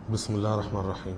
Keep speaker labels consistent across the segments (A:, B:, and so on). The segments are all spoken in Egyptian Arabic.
A: بسم الله الرحمن الرحيم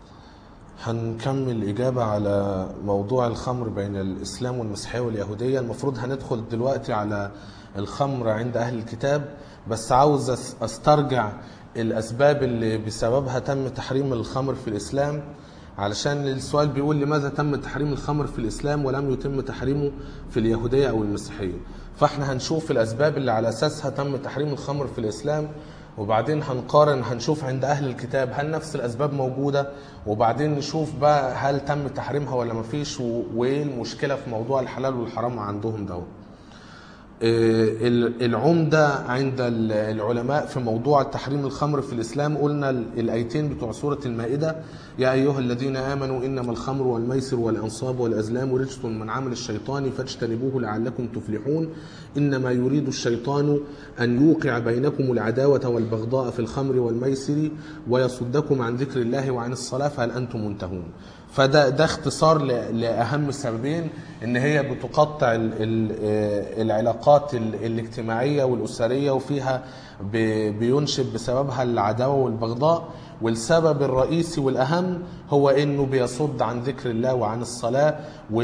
A: هنكمل إجابة على موضوع الخمر بين الإسلام والمسيحية واليهودية المفروض هندخل دلوقتي على الخمر عند أهل الكتاب بس عاوز أس- أسترجع الأسباب اللي بسببها تم تحريم الخمر في الإسلام علشان السؤال بيقول لماذا تم تحريم الخمر في الإسلام ولم يتم تحريمه في اليهودية أو المسيحية فاحنا هنشوف الأسباب اللي على أساسها تم تحريم الخمر في الإسلام وبعدين هنقارن هنشوف عند اهل الكتاب هل نفس الاسباب موجوده وبعدين نشوف بقى هل تم تحريمها ولا ما فيش و- وايه المشكله في موضوع الحلال والحرام عندهم ده آه، ال- العمدة عند ال- العلماء في موضوع تحريم الخمر في الإسلام قلنا ال- الآيتين بتوع سورة المائدة يا أيها الذين آمنوا إنما الخمر والميسر والأنصاب والأزلام رجس من عمل الشيطان فاجتنبوه لعلكم تفلحون إنما يريد الشيطان أن يوقع بينكم العداوة والبغضاء في الخمر والميسر ويصدكم عن ذكر الله وعن الصلاة فهل أنتم منتهون فده ده اختصار ل- لاهم السببين ان هي بتقطع ال- ال- آه، العلاقات ال- الاجتماعيه والاسريه وفيها ب- بينشب بسببها العداوه والبغضاء والسبب الرئيسي والاهم هو انه بيصد عن ذكر الله وعن الصلاه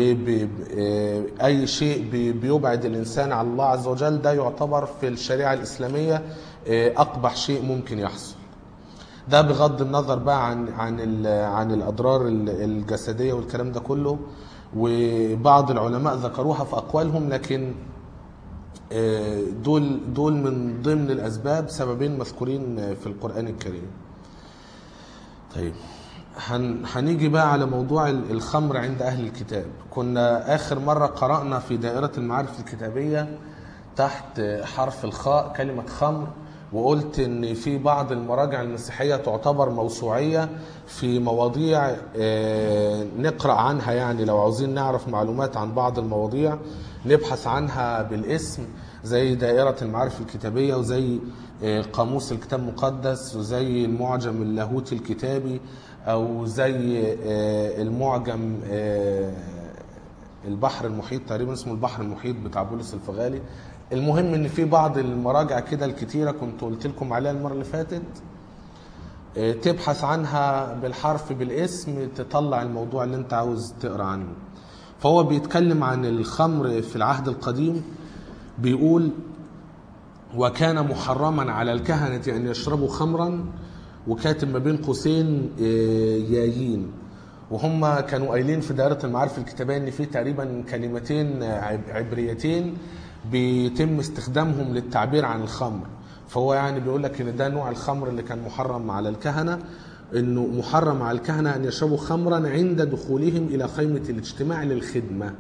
A: واي شيء بي- بيبعد الانسان عن الله عز وجل ده يعتبر في الشريعه الاسلاميه آه، اقبح شيء ممكن يحصل ده بغض النظر بقى عن عن ال- عن الاضرار ال- الجسديه والكلام ده كله وبعض العلماء ذكروها في اقوالهم لكن آه، دول دول من ضمن الاسباب سببين مذكورين في القران الكريم. طيب هن هنيجي بقى على موضوع ال- الخمر عند اهل الكتاب كنا اخر مره قرانا في دائره المعارف الكتابيه تحت حرف الخاء كلمه خمر وقلت ان في بعض المراجع المسيحيه تعتبر موسوعيه في مواضيع آه، نقرا عنها يعني لو عاوزين نعرف معلومات عن بعض المواضيع نبحث عنها بالاسم زي دائره المعارف الكتابيه وزي آه، قاموس الكتاب المقدس وزي المعجم اللاهوتي الكتابي او زي آه، المعجم آه، البحر المحيط تقريبا اسمه البحر المحيط بتاع بولس الفغالي المهم ان في بعض المراجع كده الكتيره كنت قلت لكم عليها المره اللي فاتت آه، تبحث عنها بالحرف بالاسم تطلع الموضوع اللي انت عاوز تقرا عنه فهو بيتكلم عن الخمر في العهد القديم بيقول وكان محرما على الكهنة أن يشربوا خمرا وكاتب ما بين قوسين آه، يايين وهم كانوا قايلين في دائرة المعارف الكتابية ان في تقريبا كلمتين عب- عبريتين بيتم استخدامهم للتعبير عن الخمر فهو يعني بيقول لك ان ده نوع الخمر اللي كان محرم على الكهنة انه محرم على الكهنة ان يشربوا خمرا عند دخولهم الى خيمة الاجتماع للخدمة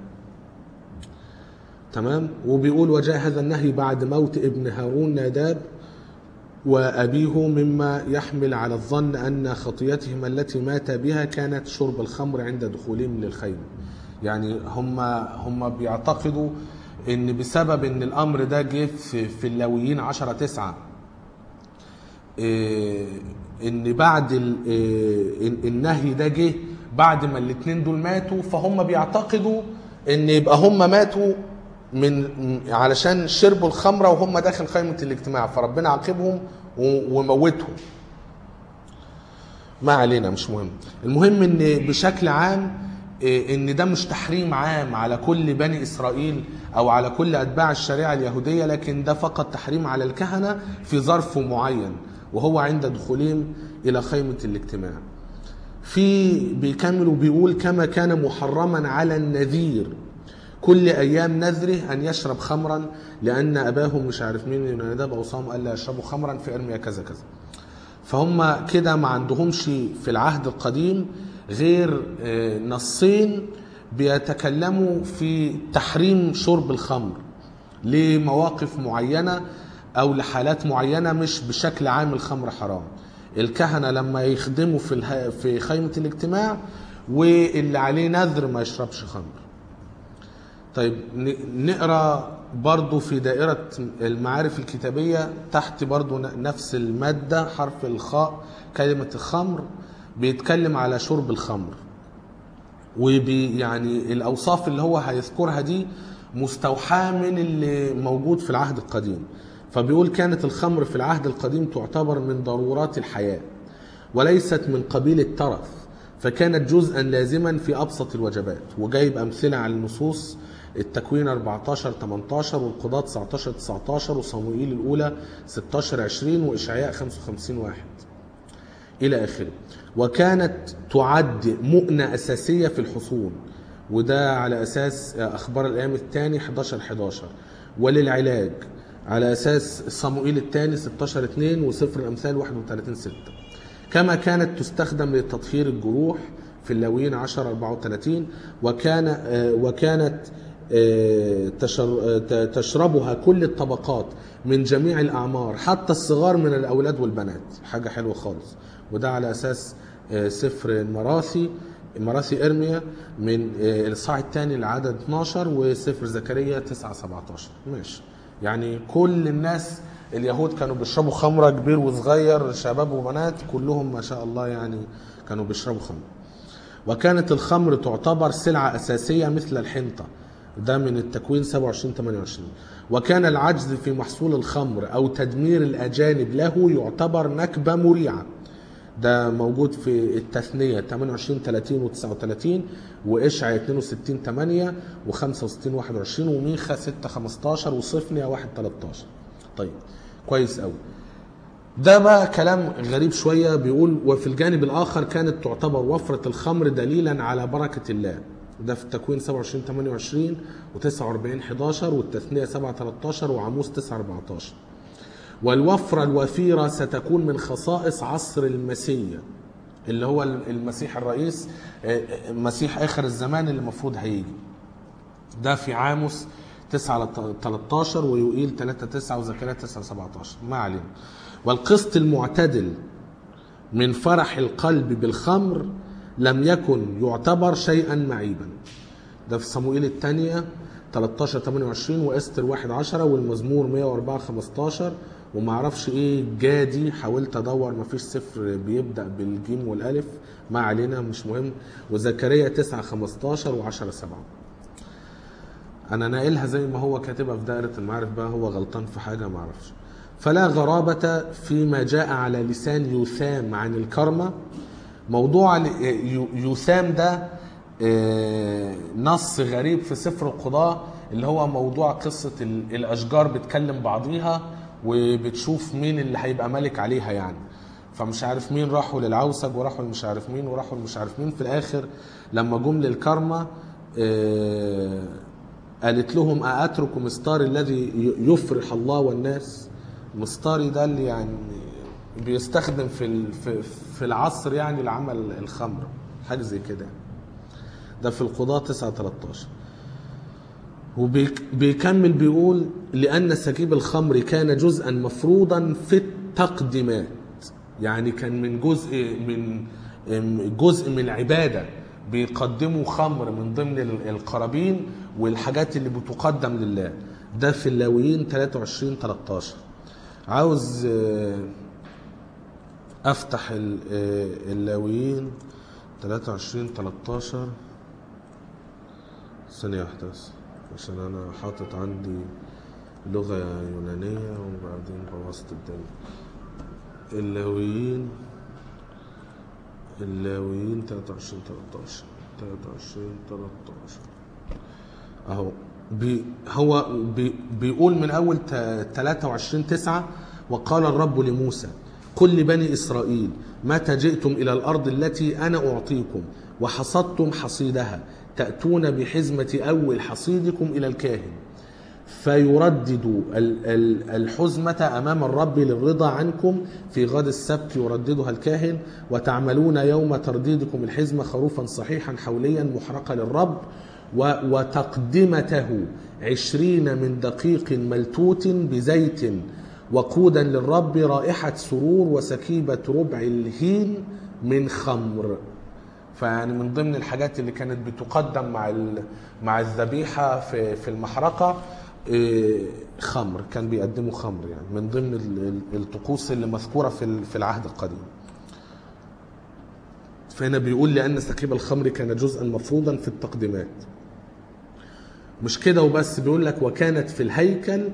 A: تمام وبيقول وجاء هذا النهي بعد موت ابن هارون ناداب وأبيه مما يحمل على الظن أن خطيتهما التي مات بها كانت شرب الخمر عند دخولهم للخيمة يعني هم هم بيعتقدوا ان بسبب ان الامر ده جه في, في اللاويين 10 9 إيه، ان بعد ال- إيه، إن- النهي ده جه بعد ما الاثنين دول ماتوا فهم بيعتقدوا ان يبقى هم ماتوا من علشان شربوا الخمره وهم داخل خيمه الاجتماع فربنا عاقبهم و- وموتهم ما علينا مش مهم المهم ان بشكل عام إيه، ان ده مش تحريم عام على كل بني اسرائيل او على كل اتباع الشريعه اليهوديه لكن ده فقط تحريم على الكهنه في ظرف معين وهو عند دخولهم الى خيمه الاجتماع في بيكمل وبيقول كما كان محرما على النذير كل ايام نذره ان يشرب خمرا لان اباه مش عارف مين ينادب او صام الا يشربوا خمرا في ارميا كذا كذا فهم كده ما عندهمش في العهد القديم غير آه، نصين بيتكلموا في تحريم شرب الخمر لمواقف معينة أو لحالات معينة مش بشكل عام الخمر حرام الكهنة لما يخدموا في اله- في خيمة الاجتماع واللي عليه نذر ما يشربش خمر طيب ن- نقرا برضو في دائرة المعارف الكتابية تحت برضو ن- نفس المادة حرف الخاء كلمة الخمر بيتكلم على شرب الخمر وبي يعني الأوصاف اللي هو هيذكرها دي مستوحاة من اللي موجود في العهد القديم فبيقول كانت الخمر في العهد القديم تعتبر من ضرورات الحياة وليست من قبيل الترف فكانت جزءا لازما في ابسط الوجبات وجايب امثله على النصوص التكوين 14 18 والقضاة 19 19 وصموئيل الاولى 16 20 واشعياء 55 واحد الى اخره وكانت تعد مؤنة اساسيه في الحصون وده على اساس اخبار الايام الثاني 11 11 وللعلاج على اساس صموئيل الثاني 16 2 وسفر الامثال 31 6 كما كانت تستخدم لتطهير الجروح في اللاويين 10 34 وكان آه، وكانت آه، تشر- آه، ت- تشربها كل الطبقات من جميع الاعمار حتى الصغار من الاولاد والبنات حاجه حلوه خالص وده على اساس آه، سفر المراثي مراثي ارميا من آه، الاصحاح الثاني لعدد 12 وسفر زكريا 9 17 ماشي يعني كل الناس اليهود كانوا بيشربوا خمره كبير وصغير شباب وبنات كلهم ما شاء الله يعني كانوا بيشربوا خمره وكانت الخمر تعتبر سلعة أساسية مثل الحنطة ده من التكوين 27 28 وكان العجز في محصول الخمر أو تدمير الأجانب له يعتبر نكبة مريعة ده موجود في التثنية 28 30 و 39 وإشعيا 62 8 و 65 21 وميخا 6 15 وصفنيا 1 13 طيب كويس قوي ده بقى كلام غريب شوية بيقول وفي الجانب الآخر كانت تعتبر وفرة الخمر دليلا على بركة الله ده في التكوين 27 28 و49 11 والتثنية 7 13 وعاموس 9 14 والوفرة الوفيرة ستكون من خصائص عصر المسيا اللي هو المسيح الرئيس آه، مسيح آخر الزمان اللي المفروض هيجي ده في عاموس 9 على 13 ويوئيل 3 9 وزكريا 9 17 ما علينا والقسط المعتدل من فرح القلب بالخمر لم يكن يعتبر شيئا معيبا ده في صموئيل الثانية 13 28 واستر 1 10 والمزمور 104 15 وما اعرفش ايه جادي حاولت ادور ما فيش سفر بيبدا بالجيم والالف ما علينا مش مهم وزكريا 9 15 و10 7 انا ناقلها زي ما هو كاتبها في دائره المعارف بقى هو غلطان في حاجه ما اعرفش فلا غرابة فيما جاء على لسان يثام عن الكرمة موضوع ال- ي- يثام ده آه، نص غريب في سفر القضاء اللي هو موضوع قصة ال- الأشجار بتكلم بعضيها وبتشوف مين اللي هيبقى ملك عليها يعني فمش عارف مين راحوا للعوسج وراحوا مش عارف مين وراحوا مش عارف مين في الآخر لما جم للكرمة آه، قالت لهم أأترك مستار الذي ي- يفرح الله والناس مستاري ده اللي يعني بيستخدم في ال- في في العصر يعني لعمل الخمر حاجه زي كده ده في القضاة 9 13 وبيكمل بيقول لأن سكيب الخمر كان جزءا مفروضا في التقديمات يعني كان من جزء من جزء من العبادة بيقدموا خمر من ضمن ال- القرابين والحاجات اللي بتقدم لله ده في اللاويين 23 13 عاوز آه، افتح ال- آه، اللاويين 23 13 ثانية واحدة بس عشان انا حاطط عندي لغة يونانية وبعدين بوظت الدنيا اللاويين اللاويين 23 13 23 13 اهو بي هو بي بيقول من اول تا- 23 9 وقال الرب لموسى قل لبني اسرائيل متى جئتم الى الارض التي انا اعطيكم وحصدتم حصيدها تاتون بحزمه اول حصيدكم الى الكاهن فيردد ال- ال- الحزمة أمام الرب للرضا عنكم في غد السبت يرددها الكاهن وتعملون يوم ترديدكم الحزمة خروفا صحيحا حوليا محرقة للرب و- وتقدمته عشرين من دقيق ملتوت بزيت وقودا للرب رائحة سرور وسكيبة ربع الهين من خمر فيعني من ضمن الحاجات اللي كانت بتقدم مع ال- مع الذبيحه في في المحرقه إيه، خمر كان بيقدموا خمر يعني من ضمن ال- ال- الطقوس اللي مذكوره في ال- في العهد القديم فهنا بيقول لان سكيب الخمر كان جزءا مفروضا في التقديمات مش كده وبس بيقول لك وكانت في الهيكل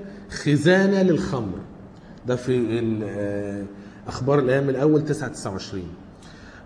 A: خزانه للخمر ده في ال- آه، اخبار الايام الاول 9 29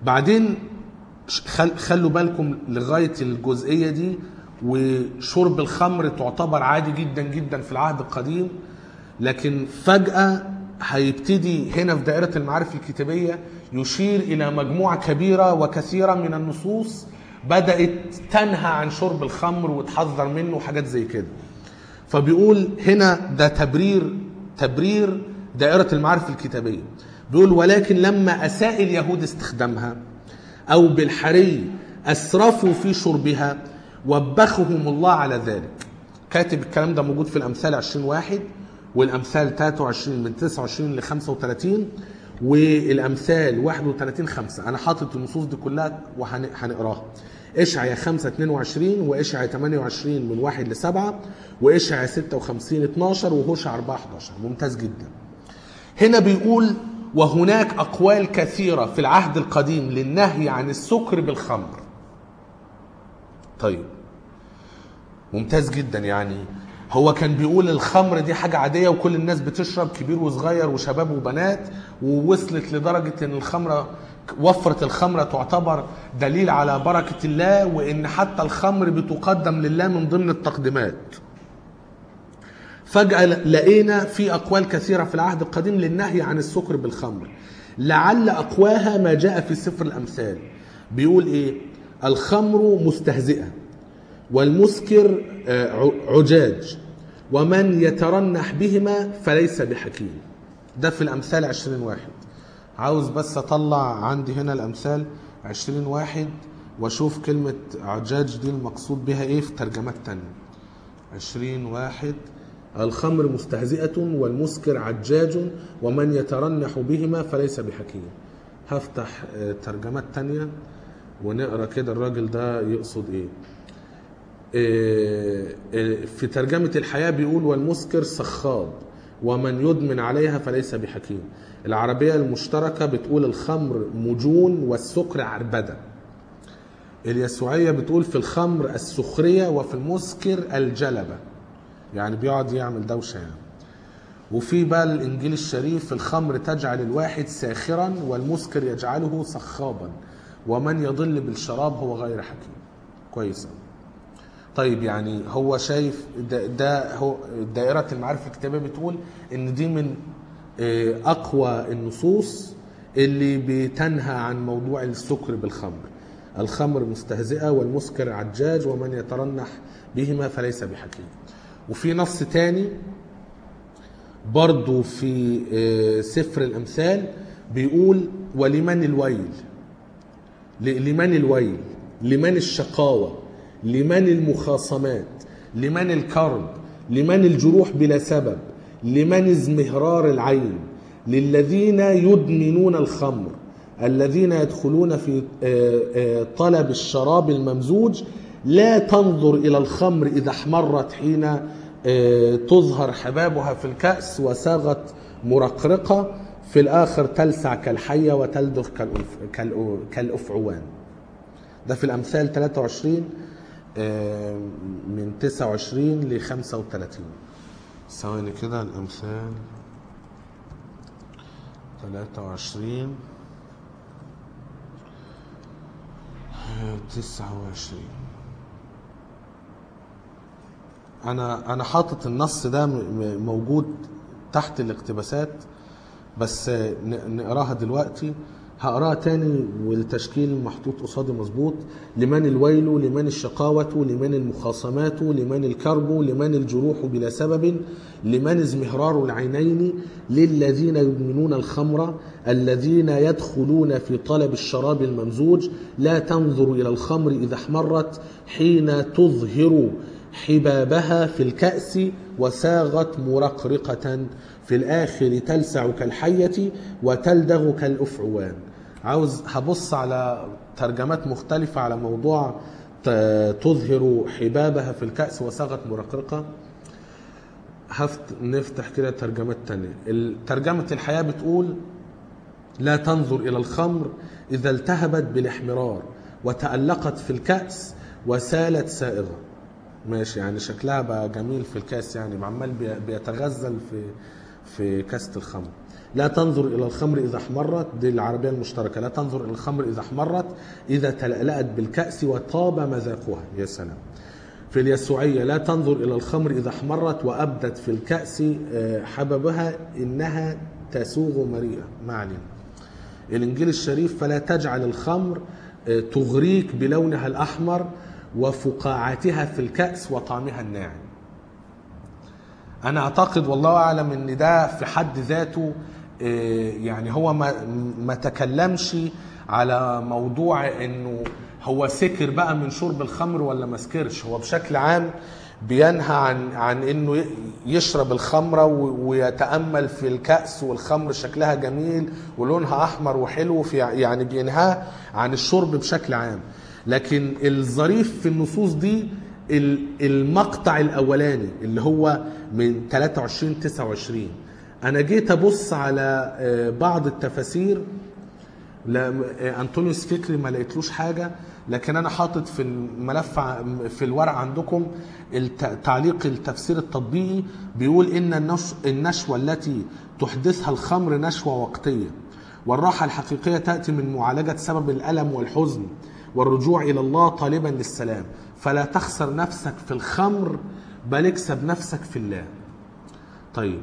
A: بعدين ش- خل خلوا بالكم لغايه الجزئيه دي وشرب الخمر تعتبر عادي جدا جدا في العهد القديم لكن فجاه هيبتدي هنا في دائره المعارف الكتابيه يشير الى مجموعه كبيره وكثيره من النصوص بدات تنهى عن شرب الخمر وتحذر منه وحاجات زي كده فبيقول هنا ده تبرير تبرير دائرة المعارف الكتابية بيقول ولكن لما أساء اليهود استخدامها أو بالحري أسرفوا في شربها وبخهم الله على ذلك كاتب الكلام ده موجود في الأمثال 20 واحد والأمثال 23 من 29 ل 35 والأمثال 31 5 أنا حاطط النصوص دي كلها وهنقراها اشعيا 5 22 واشعيا 28 من 1 ل 7 واشعيا 56 12 وهوشع 4 11 ممتاز جدا هنا بيقول وهناك أقوال كثيرة في العهد القديم للنهي عن السكر بالخمر طيب ممتاز جدا يعني هو كان بيقول الخمر دي حاجة عادية وكل الناس بتشرب كبير وصغير وشباب وبنات ووصلت لدرجة ان الخمرة وفرة الخمرة تعتبر دليل على بركة الله وان حتى الخمر بتقدم لله من ضمن التقديمات فجأة لقينا في أقوال كثيرة في العهد القديم للنهي عن السكر بالخمر لعل أقواها ما جاء في سفر الأمثال بيقول إيه الخمر مستهزئة والمسكر آه، عجاج ومن يترنح بهما فليس بحكيم ده في الأمثال عشرين واحد عاوز بس أطلع عندي هنا الأمثال عشرين واحد وأشوف كلمة عجاج دي المقصود بها إيه في ترجمات تانية عشرين واحد الخمر مستهزئة والمسكر عجاج ومن يترنح بهما فليس بحكيم هفتح آه، ترجمات تانية ونقرا كده الراجل ده يقصد ايه آه، آه، في ترجمة الحياة بيقول والمسكر سخاب ومن يدمن عليها فليس بحكيم العربية المشتركة بتقول الخمر مجون والسكر عربدة اليسوعية بتقول في الخمر السخرية وفي المسكر الجلبة يعني بيقعد يعمل دوشة يعني وفي بقى الإنجيل الشريف الخمر تجعل الواحد ساخرا والمسكر يجعله سخابا ومن يضل بالشراب هو غير حكيم كويس أوي. طيب يعني هو شايف ده, ده هو دائرة المعارف الكتابية بتقول إن دي من آه، أقوى النصوص اللي بتنهى عن موضوع السكر بالخمر الخمر مستهزئة والمسكر عجاج ومن يترنح بهما فليس بحكيم وفي نص تاني برضو في آه، سفر الأمثال بيقول ولمن الويل ل- لمن الويل لمن الشقاوة لمن المخاصمات لمن الكرب لمن الجروح بلا سبب لمن ازمهرار العين للذين يدمنون الخمر الذين يدخلون في آه، آه، طلب الشراب الممزوج لا تنظر إلى الخمر إذا احمرت حين آه، تظهر حبابها في الكأس وساغت مرقرقة في الآخر تلسع كالحية وتلدغ كالأنف- كالأ- كالأفعوان ده في الأمثال 23 آه، من 29 ل 35 ثواني كده الأمثال 23 آه، 29 انا انا حاطط النص ده م- م- موجود تحت الاقتباسات بس ن- نقراها دلوقتي هقراها تاني والتشكيل محطوط قصادي مظبوط لمن الويل لمن الشقاوة لمن المخاصمات لمن الكرب لمن الجروح بلا سبب لمن ازمهرار العينين للذين يدمنون الخمر الذين يدخلون في طلب الشراب الممزوج لا تنظر إلى الخمر إذا احمرت حين تظهر حبابها في الكأس وساغت مرقرقة في الآخر تلسع كالحية وتلدغ كالأفعوان عاوز هبص على ترجمات مختلفة على موضوع ت- تظهر حبابها في الكأس وساغت مرقرقة هفت نفتح كده ترجمات تانية ترجمة الحياة بتقول لا تنظر إلى الخمر إذا التهبت بالاحمرار وتألقت في الكأس وسالت سائغة ماشي يعني شكلها بقى جميل في الكاس يعني عمال بي- بيتغزل في في كاسة الخمر لا تنظر إلى الخمر إذا احمرت دي العربية المشتركة لا تنظر إلى الخمر إذا احمرت إذا تلألأت بالكأس وطاب مذاقها يا سلام في اليسوعية لا تنظر إلى الخمر إذا احمرت وأبدت في الكأس آه، حببها إنها تسوغ مريئة ما علينا الإنجيل الشريف فلا تجعل الخمر آه، تغريك بلونها الأحمر وفقاعتها في الكأس وطعمها الناعم انا اعتقد والله اعلم ان ده في حد ذاته آه، يعني هو ما ما تكلمش على موضوع انه هو سكر بقى من شرب الخمر ولا ما سكرش هو بشكل عام بينهى عن عن انه ي- يشرب الخمره و- ويتامل في الكاس والخمر شكلها جميل ولونها احمر وحلو في يعني بينهى عن الشرب بشكل عام لكن الظريف في النصوص دي ال- المقطع الاولاني اللي هو من 23 29 انا جيت ابص على آه، بعض التفاسير لا آه، انطونيوس فكري ما لقيتلوش حاجه لكن انا حاطط في الملف ع- في الورق عندكم الت- تعليق التفسير التطبيقي بيقول ان النش- النشوه التي تحدثها الخمر نشوه وقتيه والراحه الحقيقيه تاتي من معالجه سبب الالم والحزن والرجوع الى الله طالبا للسلام فلا تخسر نفسك في الخمر بل اكسب نفسك في الله طيب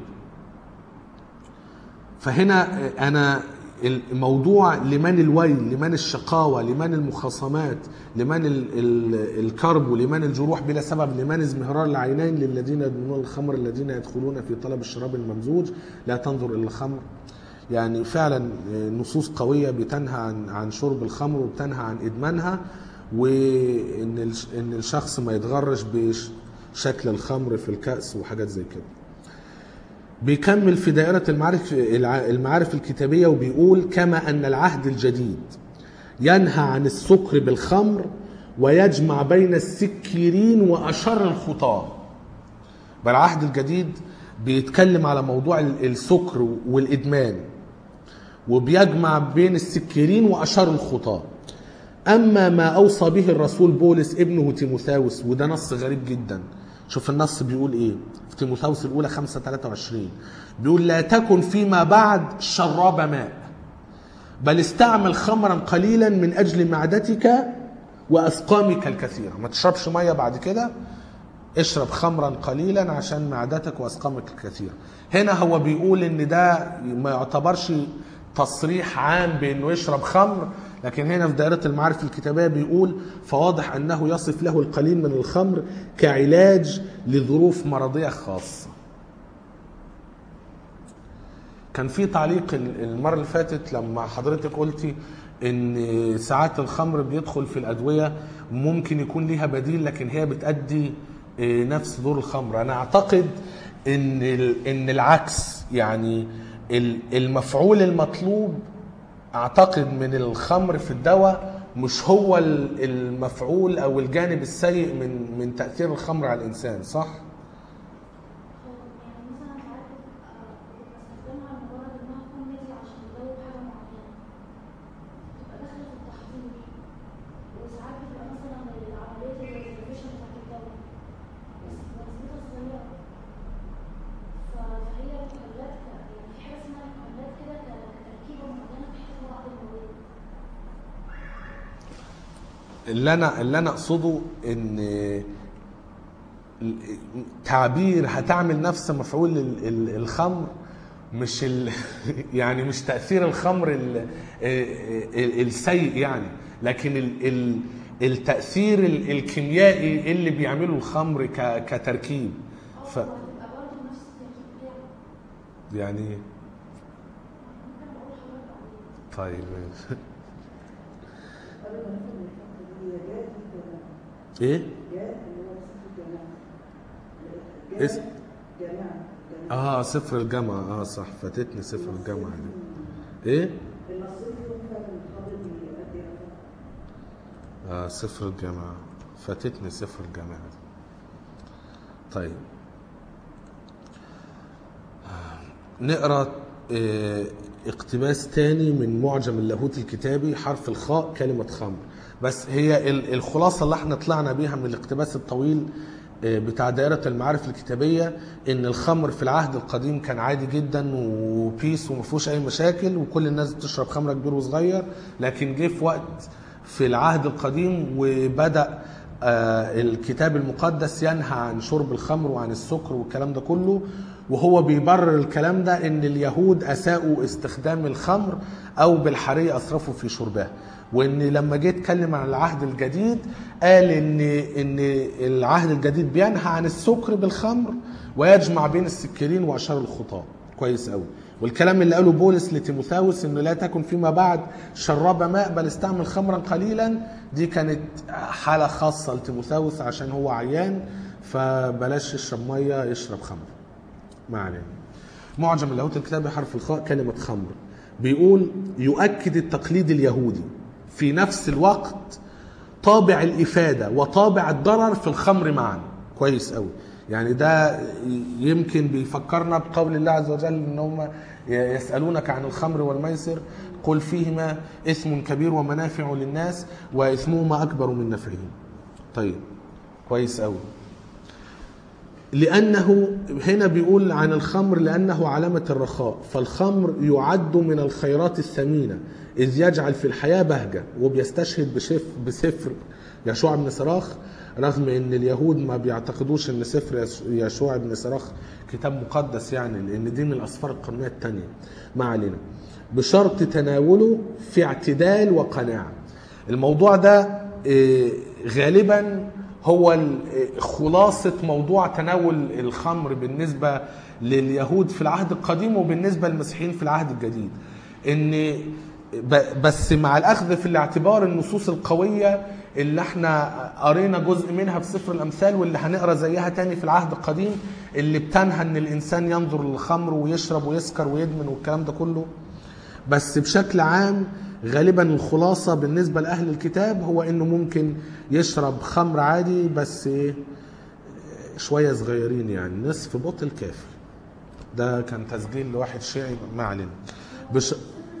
A: فهنا انا الموضوع لمن الويل لمن الشقاوة لمن المخاصمات لمن ال ال الكرب ولمن الجروح بلا سبب لمن ازمهرار العينين للذين يدمنون الخمر الذين يدخلون في طلب الشراب الممزوج لا تنظر إلى الخمر يعني فعلا نصوص قوية بتنهى عن عن شرب الخمر وبتنهى عن إدمانها وإن الش- إن الشخص ما يتغرش بشكل الخمر في الكأس وحاجات زي كده بيكمل في دائرة المعارف الع- المعارف الكتابية وبيقول كما أن العهد الجديد ينهى عن السكر بالخمر ويجمع بين السكرين وأشر الخطاة بل العهد الجديد بيتكلم على موضوع ال- السكر والإدمان وبيجمع بين السكرين وأشر الخطاة أما ما أوصى به الرسول بولس ابنه تيموثاوس وده نص غريب جدا شوف النص بيقول إيه في تيموثاوس الأولى 5 23 بيقول لا تكن فيما بعد شراب ماء بل استعمل خمرا قليلا من أجل معدتك وأسقامك الكثيرة ما تشربش مية بعد كده اشرب خمرا قليلا عشان معدتك واسقامك الكثيره هنا هو بيقول ان ده ما يعتبرش تصريح عام بانه يشرب خمر لكن هنا في دائرة المعارف الكتابية بيقول فواضح أنه يصف له القليل من الخمر كعلاج لظروف مرضية خاصة كان في تعليق المرة اللي فاتت لما حضرتك قلتي ان ساعات الخمر بيدخل في الادويه ممكن يكون ليها بديل لكن هي بتأدي آه، نفس دور الخمر انا اعتقد ان ال- ان العكس يعني ال- المفعول المطلوب اعتقد من الخمر في الدواء مش هو ال- المفعول او الجانب السيء من من تاثير الخمر على الانسان صح
B: يعني مثلا ساعات بستخدمها لمجرد انها تكون ميزي عشان تدوب حاجه معينه تبقى داخله في التحضير وساعات بتبقى مثلا العمليه الريزرفيشن بتاعت الدواء بس بنسبتها صغيره فهي مخلات ك- يعني في حاجه اسمها مخلات كده ك- كتركيبه معينه بتحتاج بعض المواد
A: اللي انا اللي انا اقصده ان تعبير هتعمل نفس مفعول ال- ال- الخمر مش ال يعني مش تاثير الخمر ال ال السيء يعني لكن ال ال التاثير ال- الكيميائي اللي بيعمله الخمر ك- كتركيب ف
B: اه هتبقى برضه نفس التركيب بتاعه
A: يعني
B: ممكن اقول لحضرتك عليه
A: طيب ماشي.
C: قبل ما نفهم الحته دي هي جاءت في الجامعه
A: ايه
C: جاء اللي هو في الجامعه
A: اسم؟
C: جامعه جامعه
A: اه سفر الجامعه اه صح فاتتني سفر الجامعه دي ايه
C: النصيب فيهم فعلا الخاطر بيؤدي
A: آه سفر الجامعة فاتتني سفر الجامعة دي. طيب آه، نقرا آه، اقتباس تاني من معجم اللاهوت الكتابي حرف الخاء كلمة خمر بس هي ال- الخلاصة اللي احنا طلعنا بيها من الاقتباس الطويل آه، بتاع دائرة المعارف الكتابية إن الخمر في العهد القديم كان عادي جدا وبيس وما فيهوش أي مشاكل وكل الناس بتشرب خمرة كبير وصغير لكن جه في وقت في العهد القديم وبدأ آه، الكتاب المقدس ينهى عن شرب الخمر وعن السكر والكلام ده كله وهو بيبرر الكلام ده ان اليهود اساءوا استخدام الخمر او بالحرية اسرفوا في شربها وان لما جه اتكلم عن العهد الجديد قال ان ان العهد الجديد بينهى عن السكر بالخمر ويجمع بين السكرين واشار الخطاه كويس قوي والكلام اللي قاله بولس لتيموثاوس انه لا تكن فيما بعد شرب ماء بل استعمل خمرا قليلا دي كانت حاله خاصه لتيموثاوس عشان هو عيان فبلاش يشرب ميه يشرب خمر ما علينا معجم اللاهوت الكتابي حرف الخاء كلمة خمر بيقول يؤكد التقليد اليهودي في نفس الوقت طابع الإفادة وطابع الضرر في الخمر معا كويس قوي يعني ده يمكن بيفكرنا بقول الله عز وجل ان هم يسألونك عن الخمر والميسر قل فيهما اسم كبير ومنافع للناس واسمهما اكبر من نفعهم طيب كويس قوي لأنه هنا بيقول عن الخمر لأنه علامة الرخاء فالخمر يعد من الخيرات الثمينة إذ يجعل في الحياة بهجة وبيستشهد بشف بسفر يشوع بن صراخ رغم ان اليهود ما بيعتقدوش ان سفر يس- يشوع بن صراخ كتاب مقدس يعني لان دي من الاسفار القرنيه الثانيه ما علينا بشرط تناوله في اعتدال وقناعه الموضوع ده إيه، غالبا هو ال- خلاصة موضوع تناول الخمر بالنسبة لليهود في العهد القديم وبالنسبة للمسيحيين في العهد الجديد ان ب- بس مع الاخذ في الاعتبار النصوص القوية اللي احنا قرينا جزء منها في سفر الامثال واللي هنقرا زيها تاني في العهد القديم اللي بتنهى ان الانسان ينظر للخمر ويشرب ويسكر ويدمن والكلام ده كله بس بشكل عام غالبا الخلاصة بالنسبة لأهل الكتاب هو إنه ممكن يشرب خمر عادي بس إيه شوية صغيرين يعني نصف بطل كافي ده كان تسجيل لواحد شيعي ما علينا بش...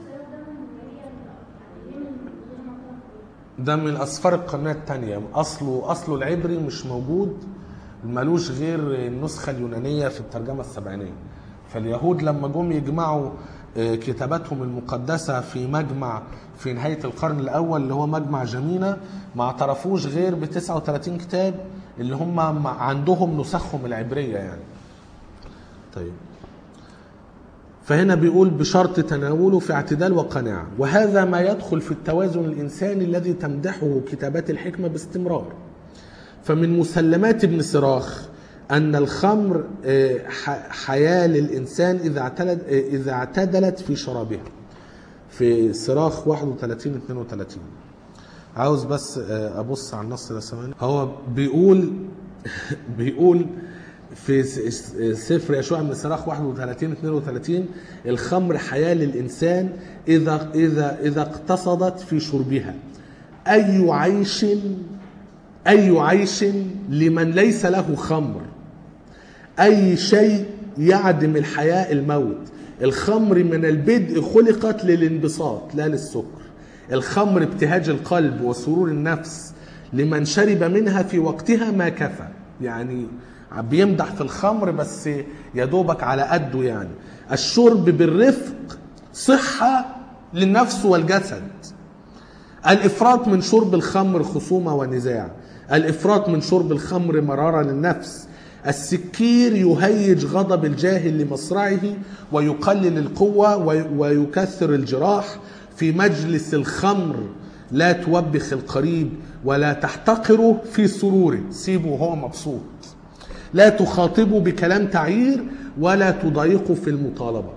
A: ده من أسفار القرنية الثانية أصله أصله العبري مش موجود ملوش غير النسخة اليونانية في الترجمة السبعينية فاليهود لما جم يجمعوا آه، كتاباتهم المقدسة في مجمع في نهاية القرن الأول اللي هو مجمع جمينة ما اعترفوش غير ب 39 كتاب اللي هم عندهم نسخهم العبرية يعني طيب فهنا بيقول بشرط تناوله في اعتدال وقناعة وهذا ما يدخل في التوازن الإنساني الذي تمدحه كتابات الحكمة باستمرار فمن مسلمات ابن صراخ أن الخمر آه، ح- حياة للإنسان إذا اعتدلت, إذا اعتدلت في شرابها في صراخ 31 32 عاوز بس آه، أبص على النص ده ثواني هو بيقول بيقول في س- س- سفر يشوع من صراخ 31 32 الخمر حياة للإنسان إذا إذا إذا اقتصدت في شربها أي عيش أي عيش لمن ليس له خمر أي شيء يعدم الحياة الموت الخمر من البدء خلقت للانبساط لا للسكر الخمر ابتهاج القلب وسرور النفس لمن شرب منها في وقتها ما كفى يعني بيمدح في الخمر بس يا دوبك على قده يعني الشرب بالرفق صحة للنفس والجسد الافراط من شرب الخمر خصومه ونزاع الافراط من شرب الخمر مراره للنفس السكير يهيج غضب الجاهل لمصرعه ويقلل القوه وي- ويكثر الجراح في مجلس الخمر لا توبخ القريب ولا تحتقره في سروره سيبه وهو مبسوط لا تخاطبه بكلام تعيير ولا تضايقه في المطالبه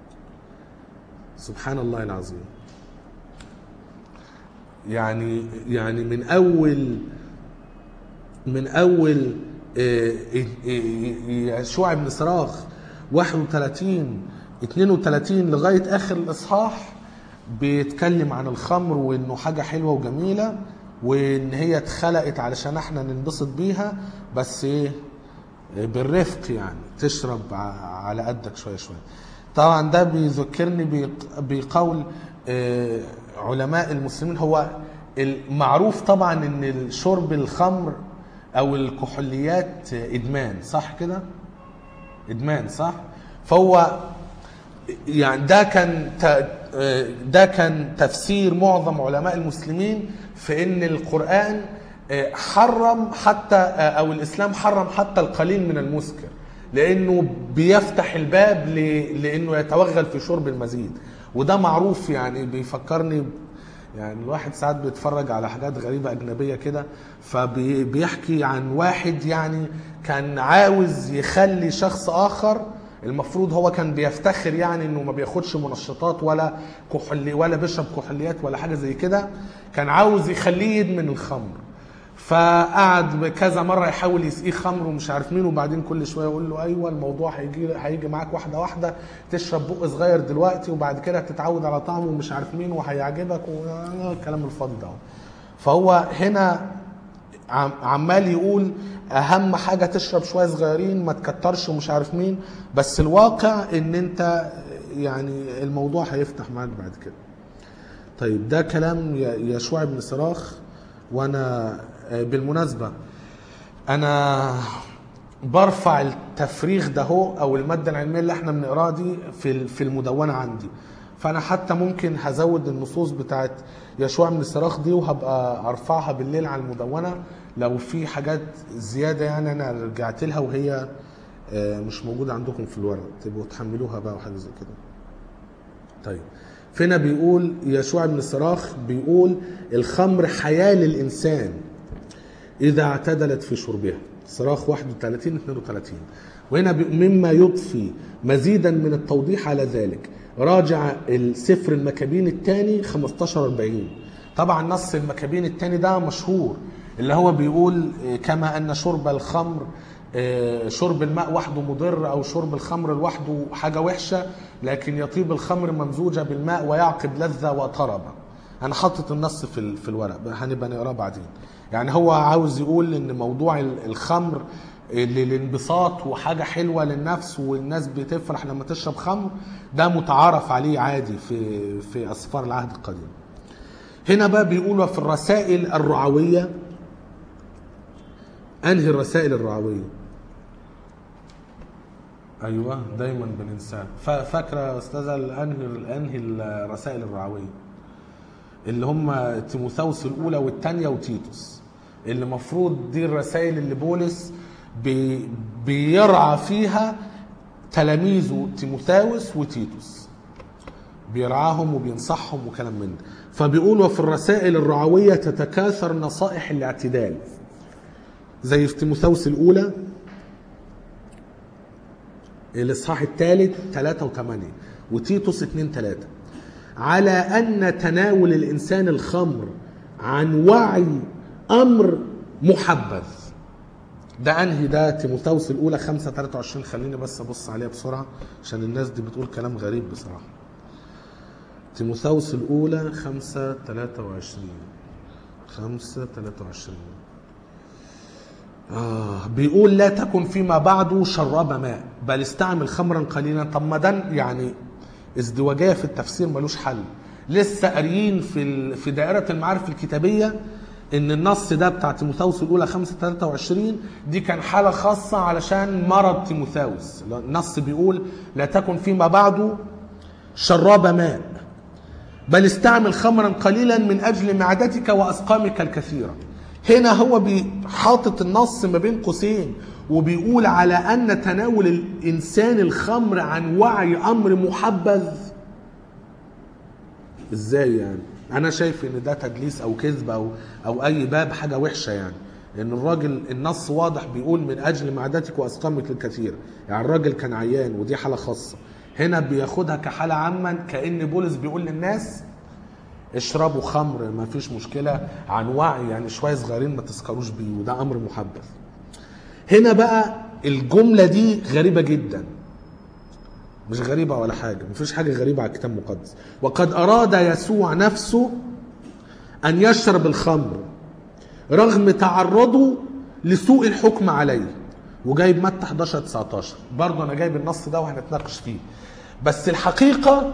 A: سبحان الله العظيم يعني يعني من اول من اول آه، آه، آه، يشوع بن صراخ 31 32 لغايه اخر الاصحاح بيتكلم عن الخمر وانه حاجه حلوه وجميله وان هي اتخلقت علشان احنا ننبسط بيها بس ايه بالرفق يعني تشرب ع- على قدك شويه شويه طبعا ده بيذكرني بق- بقول آه، علماء المسلمين هو المعروف طبعا ان شرب الخمر او الكحوليات ادمان صح كده ادمان صح فهو يعني ده كان ت- ده كان تفسير معظم علماء المسلمين في ان القرآن حرم حتى او الاسلام حرم حتى القليل من المسكر لانه بيفتح الباب ل- لانه يتوغل في شرب المزيد وده معروف يعني بيفكرني ب- يعني الواحد ساعات بيتفرج على حاجات غريبة أجنبية كده فبيحكي عن واحد يعني كان عاوز يخلي شخص آخر المفروض هو كان بيفتخر يعني انه ما بياخدش منشطات ولا كحولي ولا بيشرب كحوليات ولا حاجه زي كده كان عاوز يخليه يدمن الخمر فقعد كذا مره يحاول يسقيه خمر ومش عارف مين وبعدين كل شويه يقول له ايوه الموضوع هيجي هيجي معاك واحده واحده تشرب بق صغير دلوقتي وبعد كده هتتعود على طعمه ومش عارف مين وهيعجبك والكلام الفاضي ده فهو هنا عم- عمال يقول اهم حاجه تشرب شويه صغيرين ما تكترش ومش عارف مين بس الواقع ان انت يعني الموضوع هيفتح معاك بعد كده طيب ده كلام ي- يشوع بن صراخ وانا آه، بالمناسبه انا برفع التفريغ ده هو او الماده العلميه اللي احنا بنقراها دي في ال- في المدونه عندي فانا حتى ممكن هزود النصوص بتاعت يشوع بن الصراخ دي وهبقى ارفعها بالليل على المدونه لو في حاجات زياده يعني انا رجعت لها وهي آه، مش موجوده عندكم في الورق تبقوا تحملوها بقى وحاجه زي كده طيب فينا بيقول يشوع بن صراخ بيقول الخمر حياة للإنسان إذا اعتدلت في شربها صراخ 31 32 وهنا بي- مما يضفي مزيدا من التوضيح على ذلك راجع السفر المكابين الثاني 15 40 طبعا نص المكابين الثاني ده مشهور اللي هو بيقول آه، كما أن شرب الخمر آه، شرب الماء وحده مضر او شرب الخمر لوحده حاجه وحشه لكن يطيب الخمر ممزوجه بالماء ويعقد لذه وطربه انا حاطط النص في ال- في الورق هنبقى نقراه بعدين يعني هو عاوز يقول ان موضوع ال- الخمر للانبساط وحاجه حلوه للنفس والناس بتفرح لما تشرب خمر ده متعارف عليه عادي في في اسفار العهد القديم هنا بقى بيقولوا في الرسائل الرعويه انهي الرسائل الرعويه ايوه دايما بننساه فا- فاكره يا استاذه انهي انهي الرسائل الرعويه اللي هم تيموثاوس الاولى والثانيه وتيتوس اللي المفروض دي الرسائل اللي بولس بي بيرعى فيها تلاميذه تيموثاوس وتيتوس بيرعاهم وبينصحهم وكلام من ده فبيقول وفي الرسائل الرعويه تتكاثر نصائح الاعتدال زي في تيموثاوس الاولى الاصحاح الثالث 3 و8 وتيتوس 2 3 على ان تناول الانسان الخمر عن وعي امر محبذ ده انهي ده تيموثاوس الاولى 5 23 خليني بس ابص عليها بسرعه عشان الناس دي بتقول كلام غريب بصراحه تيموثاوس الاولى 5 23 5 23 آه بيقول لا تكن فيما بعد شراب ماء بل استعمل خمرا قليلا طب ما ده يعني ازدواجيه في التفسير ملوش حل لسه قاريين في ال- في دائره المعارف الكتابيه ان النص ده بتاع تيموثاوس الاولى 5 23 دي كان حاله خاصه علشان مرض تيموثاوس النص بيقول لا تكن فيما بعد شراب ماء بل استعمل خمرا قليلا من اجل معدتك واسقامك الكثيره هنا هو بي- حاطط النص ما بين قوسين وبيقول على ان تناول الانسان الخمر عن وعي امر محبذ ازاي يعني انا شايف ان ده تدليس او كذب او او اي باب حاجه وحشه يعني ان الراجل النص واضح بيقول من اجل معدتك واسقامك الكثير يعني الراجل كان عيان ودي حاله خاصه هنا بياخدها كحاله عامه كان بولس بيقول للناس اشربوا خمر ما فيش مشكله عن وعي يعني شويه صغيرين ما تسكروش بيه وده امر محبذ هنا بقى الجمله دي غريبه جدا مش غريبة ولا حاجة مفيش حاجة غريبة على الكتاب المقدس وقد أراد يسوع نفسه أن يشرب الخمر رغم تعرضه لسوء الحكم عليه وجايب متى 11 19 برضه أنا جايب النص ده وهنتناقش فيه بس الحقيقة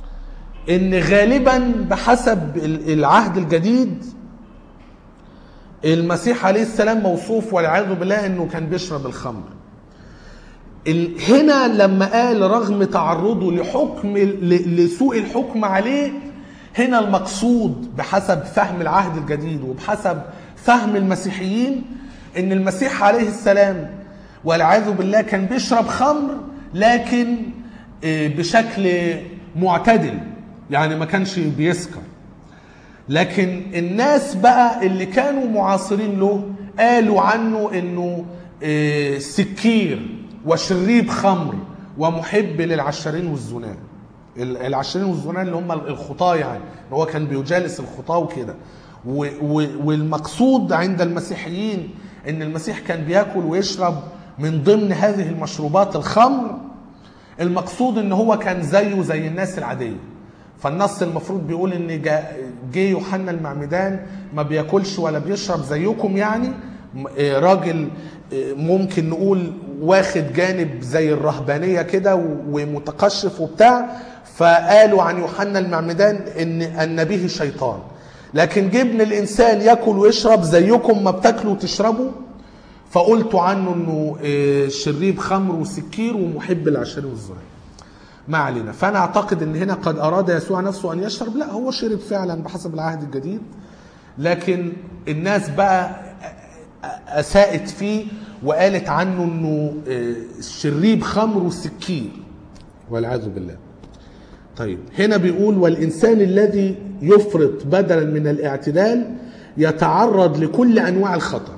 A: إن غالبا بحسب ال- العهد الجديد المسيح عليه السلام موصوف والعياذ بالله انه كان بيشرب الخمر ال- هنا لما قال رغم تعرضه لحكم ل- لسوء الحكم عليه هنا المقصود بحسب فهم العهد الجديد وبحسب فهم المسيحيين ان المسيح عليه السلام والعياذ بالله كان بيشرب خمر لكن آه، بشكل معتدل يعني ما كانش بيسكر لكن الناس بقى اللي كانوا معاصرين له قالوا عنه انه آه، سكير وشريب خمر ومحب للعشرين والزناه ال- العشرين والزناه اللي هم الخطاه يعني إن هو كان بيجالس الخطاه وكده و- و- والمقصود عند المسيحيين ان المسيح كان بياكل ويشرب من ضمن هذه المشروبات الخمر المقصود ان هو كان زيه زي الناس العاديه فالنص المفروض بيقول ان جا- جه يوحنا المعمدان ما بياكلش ولا بيشرب زيكم يعني م- آه، راجل آه، ممكن نقول واخد جانب زي الرهبانيه كده و- ومتقشف وبتاع فقالوا عن يوحنا المعمدان ان ان به شيطان لكن جبن الانسان ياكل ويشرب زيكم ما بتاكلوا وتشربوا فقلت عنه انه آه، شريب خمر وسكير ومحب العشرين والزنا ما علينا فانا اعتقد ان هنا قد اراد يسوع نفسه ان يشرب لا هو شرب فعلا بحسب العهد الجديد لكن الناس بقى اساءت فيه وقالت عنه انه آه، شريب خمر وسكير والعياذ بالله طيب هنا بيقول والإنسان الذي يفرط بدلا من الاعتدال يتعرض لكل أنواع الخطر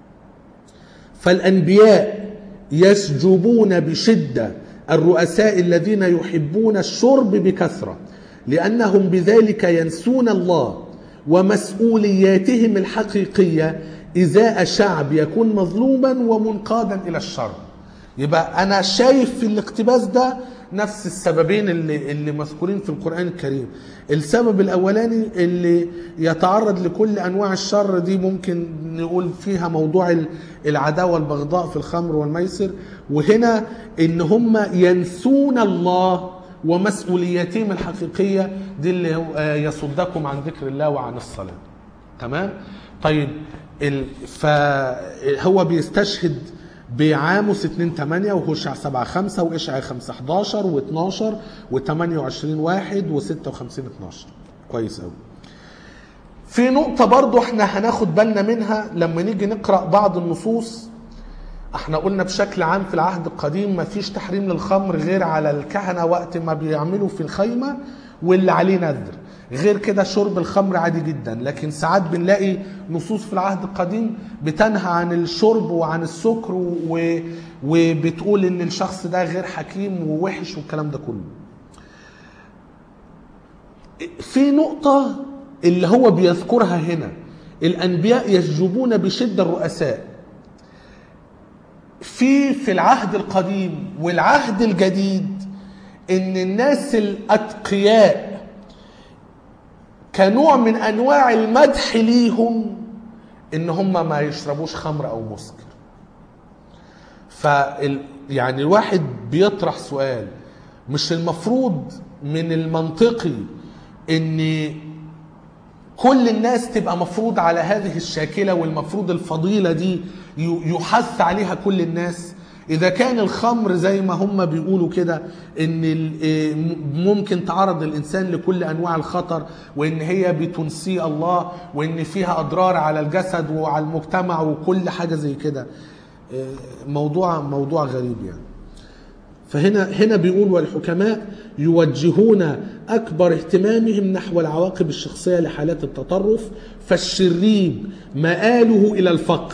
A: فالأنبياء يسجبون بشدة الرؤساء الذين يحبون الشرب بكثرة لأنهم بذلك ينسون الله ومسؤولياتهم الحقيقية إزاء شعب يكون مظلوما ومنقادا إلى الشر يبقى أنا شايف في الاقتباس ده نفس السببين اللي, اللي مذكورين في القرآن الكريم السبب الأولاني اللي يتعرض لكل أنواع الشر دي ممكن نقول فيها موضوع ال- العداوة البغضاء في الخمر والميسر وهنا إن هم ينسون الله ومسؤولياتهم الحقيقية دي اللي هو- آه، يصدكم عن ذكر الله وعن الصلاة تمام طيب ال... فهو بيستشهد بعاموس 2 8 وهوشع 7 5 واشعيا 5 11 و12 و28 1 و56 12 كويس قوي في نقطة برضو احنا هناخد بالنا منها لما نيجي نقرأ بعض النصوص احنا قلنا بشكل عام في العهد القديم ما فيش تحريم للخمر غير على الكهنة وقت ما بيعملوا في الخيمة واللي عليه نذر غير كده شرب الخمر عادي جدا لكن ساعات بنلاقي نصوص في العهد القديم بتنهى عن الشرب وعن السكر و... وبتقول ان الشخص ده غير حكيم ووحش والكلام ده كله في نقطة اللي هو بيذكرها هنا الأنبياء يسجبون بشدة الرؤساء في في العهد القديم والعهد الجديد ان الناس الاتقياء كنوع من انواع المدح ليهم ان هم ما يشربوش خمر او مسكر ف يعني الواحد بيطرح سؤال مش المفروض من المنطقي ان كل الناس تبقى مفروض على هذه الشاكله والمفروض الفضيله دي يحث عليها كل الناس اذا كان الخمر زي ما هم بيقولوا كده ان ال- ممكن تعرض الانسان لكل انواع الخطر وان هي بتنسي الله وان فيها اضرار على الجسد وعلى المجتمع وكل حاجه زي كده موضوع موضوع غريب يعني فهنا هنا بيقول والحكماء يوجهون اكبر اهتمامهم نحو العواقب الشخصيه لحالات التطرف فالشريب مآله الى الفقر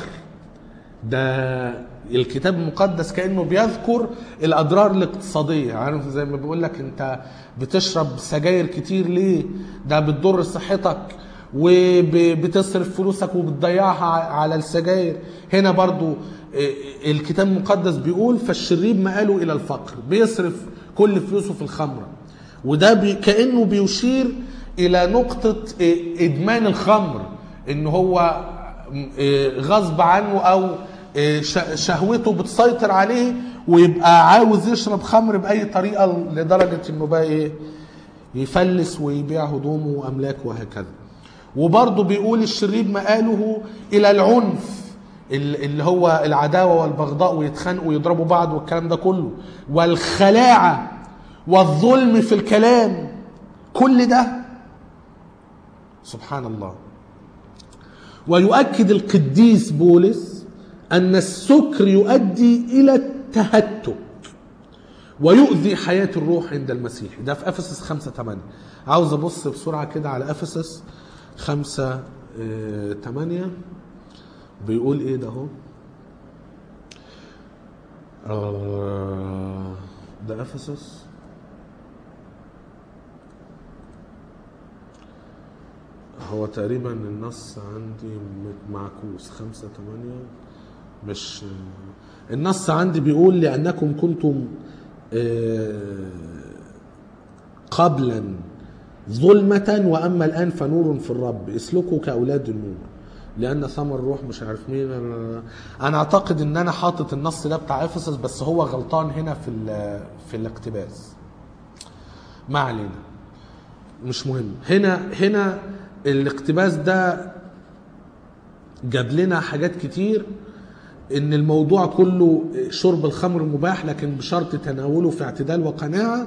A: ده الكتاب المقدس كانه بيذكر الاضرار الاقتصاديه عارف زي ما بيقول لك انت بتشرب سجاير كتير ليه ده بتضر صحتك وبتصرف فلوسك وبتضيعها على السجاير هنا برضو الكتاب المقدس بيقول فالشريب مآله الى الفقر بيصرف كل فلوسه في الخمره وده بي كانه بيشير الى نقطه ادمان الخمر ان هو غصب عنه او شهوته بتسيطر عليه ويبقى عاوز يشرب خمر باي طريقه لدرجه انه بقى ايه يفلس ويبيع هدومه واملاكه وهكذا وبرضه بيقول الشرير مآله الى العنف ال- اللي هو العداوه والبغضاء ويتخانقوا ويضربوا بعض والكلام ده كله والخلاعه والظلم في الكلام كل ده سبحان الله ويؤكد القديس بولس ان السكر يؤدي الى التهتك ويؤذي حياة الروح عند المسيح ده في أفسس 5 8 عاوز أبص بسرعة كده على أفسس 5 8 بيقول إيه ده هو آه، ده أفسس هو تقريبا النص عندي م- معكوس خمسة تمانية مش النص عندي بيقول لأنكم كنتم آه، قبلا ظلمة وأما الآن فنور في الرب اسلكوا كأولاد النور لأن ثمر الروح مش عارف مين أنا- أنا أعتقد إن أنا حاطط النص ده بتاع أفسس بس هو غلطان هنا في ال- في الاقتباس ما علينا مش مهم هنا هنا الاقتباس ده جاب لنا حاجات كتير ان الموضوع كله شرب الخمر مباح لكن بشرط تناوله في اعتدال وقناعه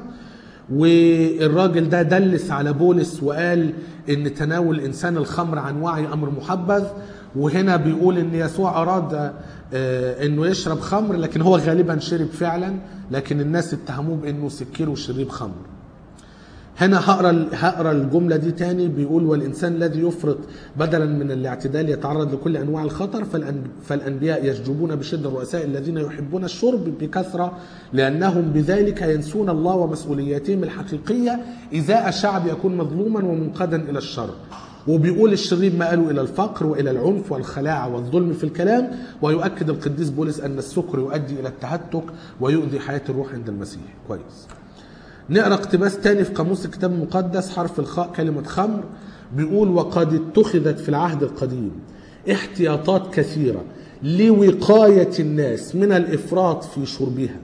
A: والراجل ده دلس على بولس وقال ان تناول الانسان الخمر عن وعي امر محبذ وهنا بيقول ان يسوع اراد آه، انه يشرب خمر لكن هو غالبا شرب فعلا لكن الناس اتهموه بانه سكير وشريب خمر هنا هقرا هقرا الجمله دي تاني بيقول والانسان الذي يفرط بدلا من الاعتدال يتعرض لكل انواع الخطر فالأن- فالانبياء يشجبون بشده الرؤساء الذين يحبون الشرب بكثره لانهم بذلك ينسون الله ومسؤولياتهم الحقيقيه ازاء الشعب يكون مظلوما ومنقادا الى الشر وبيقول الشرير ما قالوا الى الفقر والى العنف والخلاعه والظلم في الكلام ويؤكد القديس بولس ان السكر يؤدي الى التهتك ويؤذي حياه الروح عند المسيح كويس نقرا اقتباس تاني في قاموس الكتاب المقدس حرف الخاء كلمة خمر بيقول وقد اتخذت في العهد القديم احتياطات كثيرة لوقاية الناس من الإفراط في شربها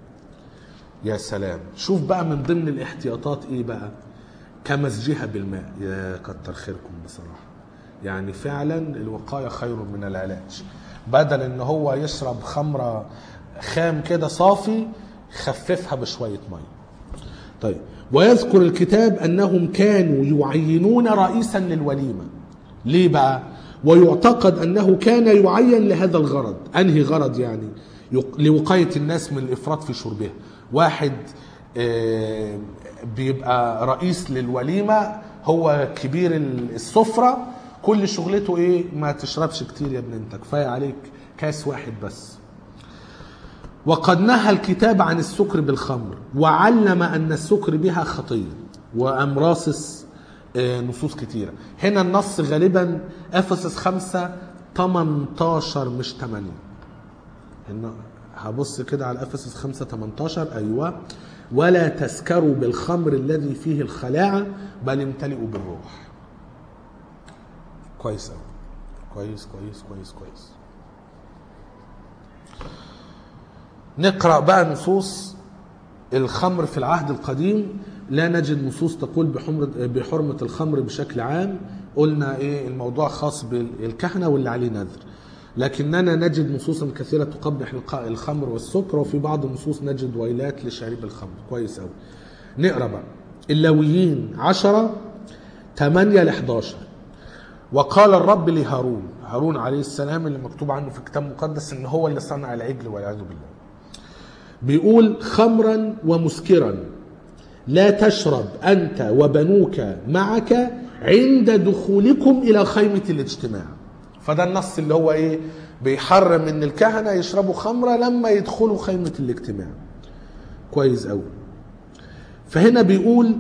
A: يا سلام شوف بقى من ضمن الاحتياطات ايه بقى كمزجها بالماء يا كتر خيركم بصراحة يعني فعلا الوقاية خير من العلاج بدل ان هو يشرب خمرة خام كده صافي خففها بشوية مية طيب ويذكر الكتاب انهم كانوا يعينون رئيسا للوليمه ليه بقى ويعتقد انه كان يعين لهذا الغرض انهي غرض يعني يق- لوقايه الناس من الافراط في شربها واحد آه، بيبقى رئيس للوليمه هو كبير السفره كل شغلته ايه ما تشربش كتير يا ابن انت كفايه عليك كاس واحد بس وقد نهى الكتاب عن السكر بالخمر وعلم ان السكر بها خطيه وامراصص آه، نصوص كتيره هنا النص غالبا افسس 5 18 مش 8 هنا هبص كده على افسس 5 18 ايوه ولا تسكروا بالخمر الذي فيه الخلاعه بل امتلئوا بالروح كويس قوي كويس كويس كويس كويس نقرا بقى نصوص الخمر في العهد القديم لا نجد نصوص تقول بحمر بحرمه الخمر بشكل عام قلنا ايه الموضوع خاص بالكهنه واللي عليه نذر لكننا نجد نصوصا كثيره تقبح الق- الخمر والسكر وفي بعض النصوص نجد ويلات لشارب الخمر كويس قوي نقرا بقى اللاويين 10 8 ل 11 وقال الرب لهارون هارون عليه السلام اللي مكتوب عنه في الكتاب المقدس ان هو اللي صنع العجل والعياذ بالله بيقول خمرا ومسكرا لا تشرب انت وبنوك معك عند دخولكم الى خيمه الاجتماع فده النص اللي هو ايه بيحرم ان الكهنه يشربوا خمره لما يدخلوا خيمه الاجتماع كويس قوي فهنا بيقول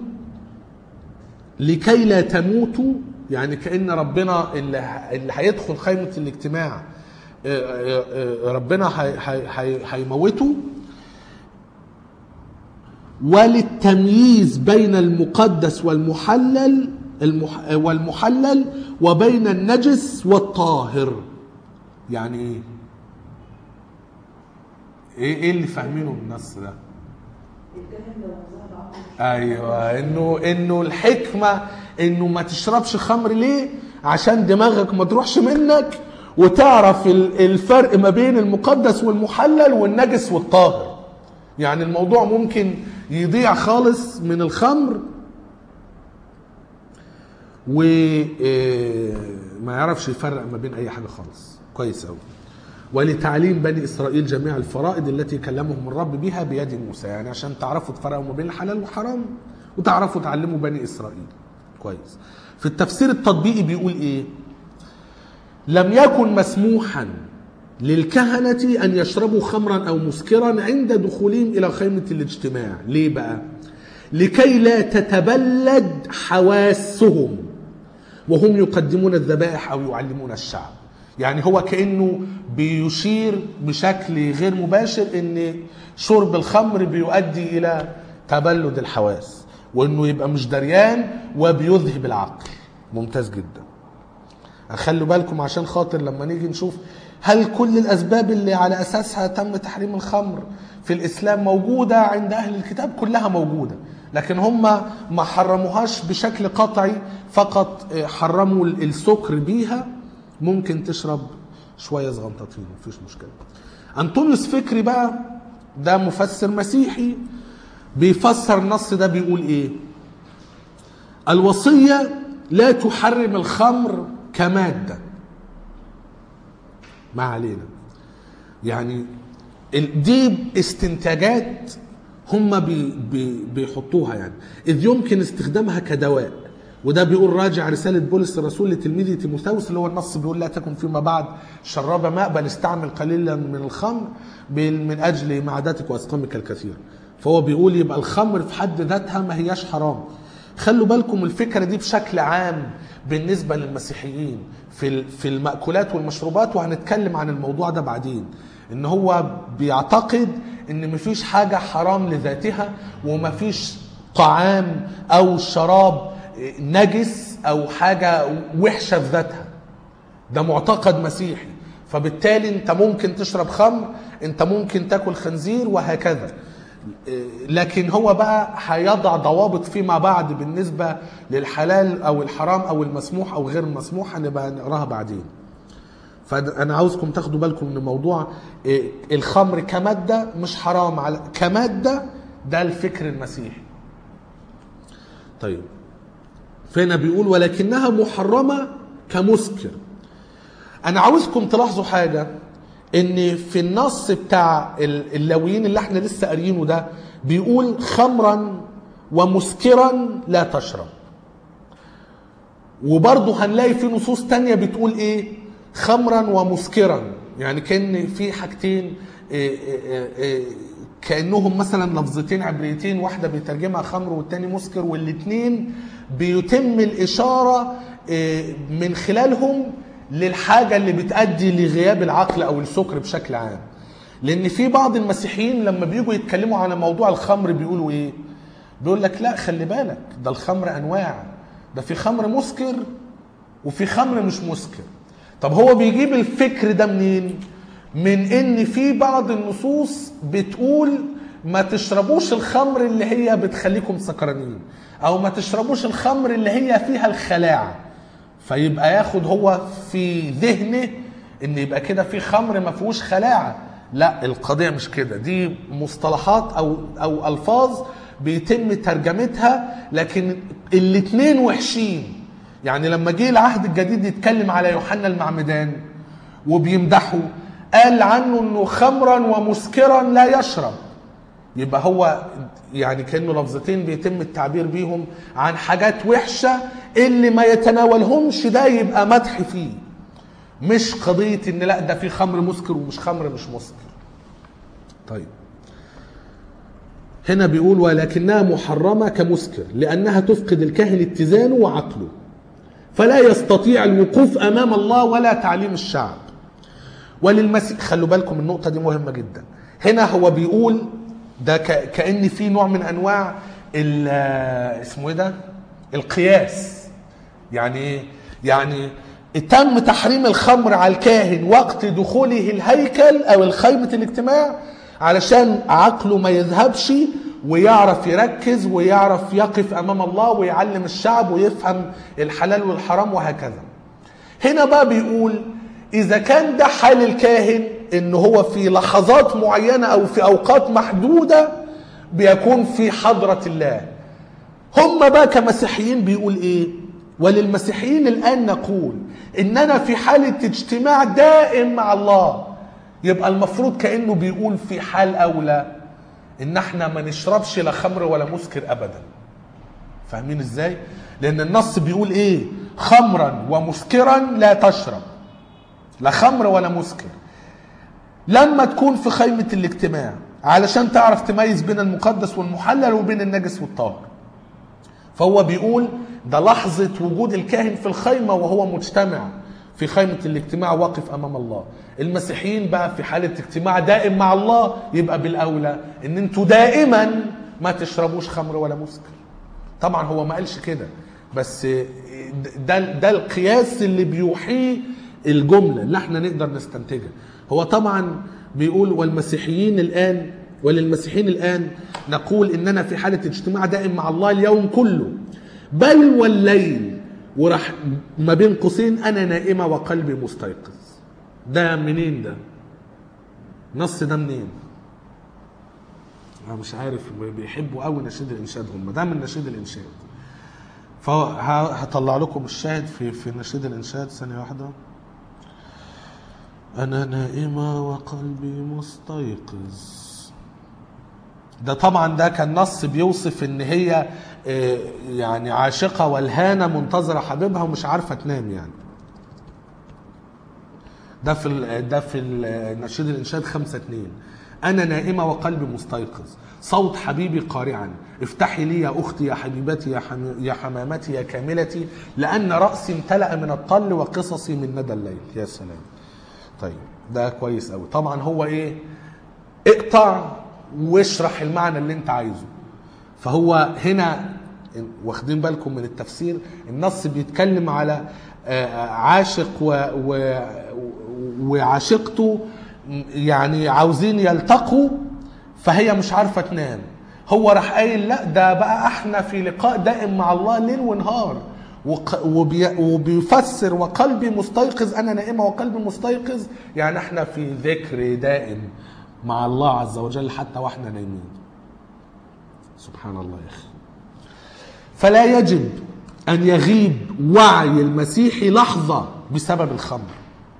A: لكي لا تموتوا يعني كأن ربنا اللي, ه- اللي هيدخل خيمة الاجتماع آه، آه، آه، ربنا هي- هي- هي- هيموته وللتمييز بين المقدس والمحلل المح والمحلل وبين النجس والطاهر يعني ايه ايه ايه اللي فاهمينه من النص ده
C: الكاهن لو ذهب عقله
A: ايوه انه انه الحكمه انه ما تشربش خمر ليه عشان دماغك ما تروحش منك وتعرف ال- الفرق ما بين المقدس والمحلل والنجس والطاهر يعني الموضوع ممكن يضيع خالص من الخمر وما يعرفش يفرق ما بين اي حاجه خالص كويس قوي ولتعليم بني اسرائيل جميع الفرائض التي كلمهم الرب بها بيد موسى يعني عشان تعرفوا تفرقوا ما بين الحلال والحرام وتعرفوا تعلموا بني اسرائيل كويس في التفسير التطبيقي بيقول ايه لم يكن مسموحا للكهنة أن يشربوا خمرا أو مسكرا عند دخولهم إلى خيمة الاجتماع ليه بقى؟ لكي لا تتبلد حواسهم وهم يقدمون الذبائح أو يعلمون الشعب يعني هو كأنه بيشير بشكل غير مباشر أن شرب الخمر بيؤدي إلى تبلد الحواس وأنه يبقى مش دريان وبيذهب العقل ممتاز جدا خلوا بالكم عشان خاطر لما نيجي نشوف هل كل الاسباب اللي على اساسها تم تحريم الخمر في الاسلام موجوده عند اهل الكتاب كلها موجوده لكن هم ما حرموهاش بشكل قطعي فقط حرموا السكر بيها ممكن تشرب شويه صغنطاطين مفيش مشكله انطونيوس فكري بقى ده مفسر مسيحي بيفسر النص ده بيقول ايه الوصيه لا تحرم الخمر كماده ما علينا يعني ال- دي استنتاجات هم بي بي بيحطوها يعني اذ يمكن استخدامها كدواء وده بيقول راجع رسالة بولس الرسول لتلميذه تيموثاوس اللي هو النص بيقول لا تكن فيما بعد شراب ماء بل استعمل قليلا من الخمر بال- من أجل معدتك وأسقامك الكثيرة فهو بيقول يبقى الخمر في حد ذاتها ما هياش حرام خلوا بالكم الفكرة دي بشكل عام بالنسبة للمسيحيين في ال- في المأكولات والمشروبات وهنتكلم عن الموضوع ده بعدين ان هو بيعتقد ان مفيش حاجة حرام لذاتها ومفيش طعام او شراب نجس او حاجة وحشة في ذاتها ده معتقد مسيحي فبالتالي انت ممكن تشرب خمر انت ممكن تاكل خنزير وهكذا لكن هو بقى هيضع ضوابط فيما بعد بالنسبة للحلال او الحرام او المسموح او غير المسموح هنبقى نقراها بعدين فانا عاوزكم تاخدوا بالكم من موضوع إيه، الخمر كمادة مش حرام على كمادة ده الفكر المسيحي طيب فهنا بيقول ولكنها محرمة كمسكر انا عاوزكم تلاحظوا حاجة ان في النص بتاع ال- اللاويين اللي احنا لسه قاريينه ده بيقول خمرا ومسكرا لا تشرب وبرضه هنلاقي في نصوص تانية بتقول ايه خمرا ومسكرا يعني كان في حاجتين إيه إيه إيه كانهم مثلا لفظتين عبريتين واحده بيترجمها خمر والتاني مسكر والاثنين بيتم الاشاره إيه، من خلالهم للحاجه اللي بتؤدي لغياب العقل او السكر بشكل عام لان في بعض المسيحيين لما بيجوا يتكلموا عن موضوع الخمر بيقولوا ايه بيقول لك لا خلي بالك ده الخمر انواع ده في خمر مسكر وفي خمر مش مسكر طب هو بيجيب الفكر ده منين من ان في بعض النصوص بتقول ما تشربوش الخمر اللي هي بتخليكم سكرانين او ما تشربوش الخمر اللي هي فيها الخلاعه فيبقى ياخد هو في ذهنه ان يبقى كده في خمر ما فيهوش خلاعه لا القضيه مش كده دي مصطلحات او او الفاظ بيتم ترجمتها لكن الاتنين وحشين يعني لما جه العهد الجديد يتكلم على يوحنا المعمدان وبيمدحه قال عنه انه خمرا ومسكرا لا يشرب يبقى هو يعني كانه لفظتين بيتم التعبير بيهم عن حاجات وحشه اللي ما يتناولهمش ده يبقى مدح فيه مش قضيه ان لا ده في خمر مسكر ومش خمر مش مسكر طيب هنا بيقول ولكنها محرمه كمسكر لانها تفقد الكاهن اتزانه وعقله فلا يستطيع الوقوف امام الله ولا تعليم الشعب وللمسيح خلوا بالكم النقطة دي مهمة جدا هنا هو بيقول ده ك- كأن في نوع من أنواع ال- اسمه ايه ده؟ القياس يعني ايه؟ يعني تم تحريم الخمر على الكاهن وقت دخوله الهيكل أو الخيمة الاجتماع علشان عقله ما يذهبش ويعرف يركز ويعرف يقف أمام الله ويعلم الشعب ويفهم الحلال والحرام وهكذا هنا بقى بيقول اذا كان ده حال الكاهن ان هو في لحظات معينه او في اوقات محدوده بيكون في حضره الله هم بقى كمسيحيين بيقول ايه وللمسيحيين الان نقول اننا في حاله اجتماع دائم مع الله يبقى المفروض كانه بيقول في حال اولى ان احنا ما نشربش لا خمر ولا مسكر ابدا فاهمين ازاي لان النص بيقول ايه خمرا ومسكرا لا تشرب لا خمر ولا مسكر لما تكون في خيمة الاجتماع علشان تعرف تميز بين المقدس والمحلل وبين النجس والطاهر فهو بيقول ده لحظة وجود الكاهن في الخيمة وهو مجتمع في خيمة الاجتماع واقف أمام الله المسيحيين بقى في حالة اجتماع دائم مع الله يبقى بالأولى إن انتوا دائما ما تشربوش خمر ولا مسكر طبعا هو ما قالش كده بس ده ده القياس اللي بيوحيه الجمله اللي احنا نقدر نستنتجها هو طبعا بيقول والمسيحيين الان وللمسيحيين الان نقول اننا في حاله اجتماع دائم مع الله اليوم كله بل والليل وراح ما بين قوسين انا نائمه وقلبي مستيقظ ده منين ده نص ده منين انا مش عارف بيحبوا قوي نشيد الانشاد هم ده من نشيد الانشاد فهطلع لكم الشاهد في في نشيد الانشاد ثانيه واحده انا نائمه وقلبي مستيقظ ده طبعا ده كان نص بيوصف ان هي آه، يعني عاشقه والهانه منتظره حبيبها ومش عارفه تنام يعني ده في ال- ده في ال- نشيد الانشاد خمسة اتنين انا نائمه وقلبي مستيقظ صوت حبيبي قارعا افتحي لي يا اختي يا حبيبتي يا, حم... يا حمامتي يا كاملتي لان راسي امتلا من الطل وقصصي من ندى الليل يا سلام طيب ده كويس قوي طبعا هو ايه اقطع واشرح المعنى اللي انت عايزه فهو هنا واخدين بالكم من التفسير النص بيتكلم على آه، عاشق و و وعاشقته يعني عاوزين يلتقوا فهي مش عارفه تنام هو راح قايل لا ده بقى احنا في لقاء دائم مع الله ليل ونهار وق- وبي وبيفسر وقلبي مستيقظ انا نائمه وقلبي مستيقظ يعني احنا في ذكر دائم مع الله عز وجل حتى واحنا نايمين سبحان الله يا اخي فلا يجب ان يغيب وعي المسيحي لحظه بسبب الخمر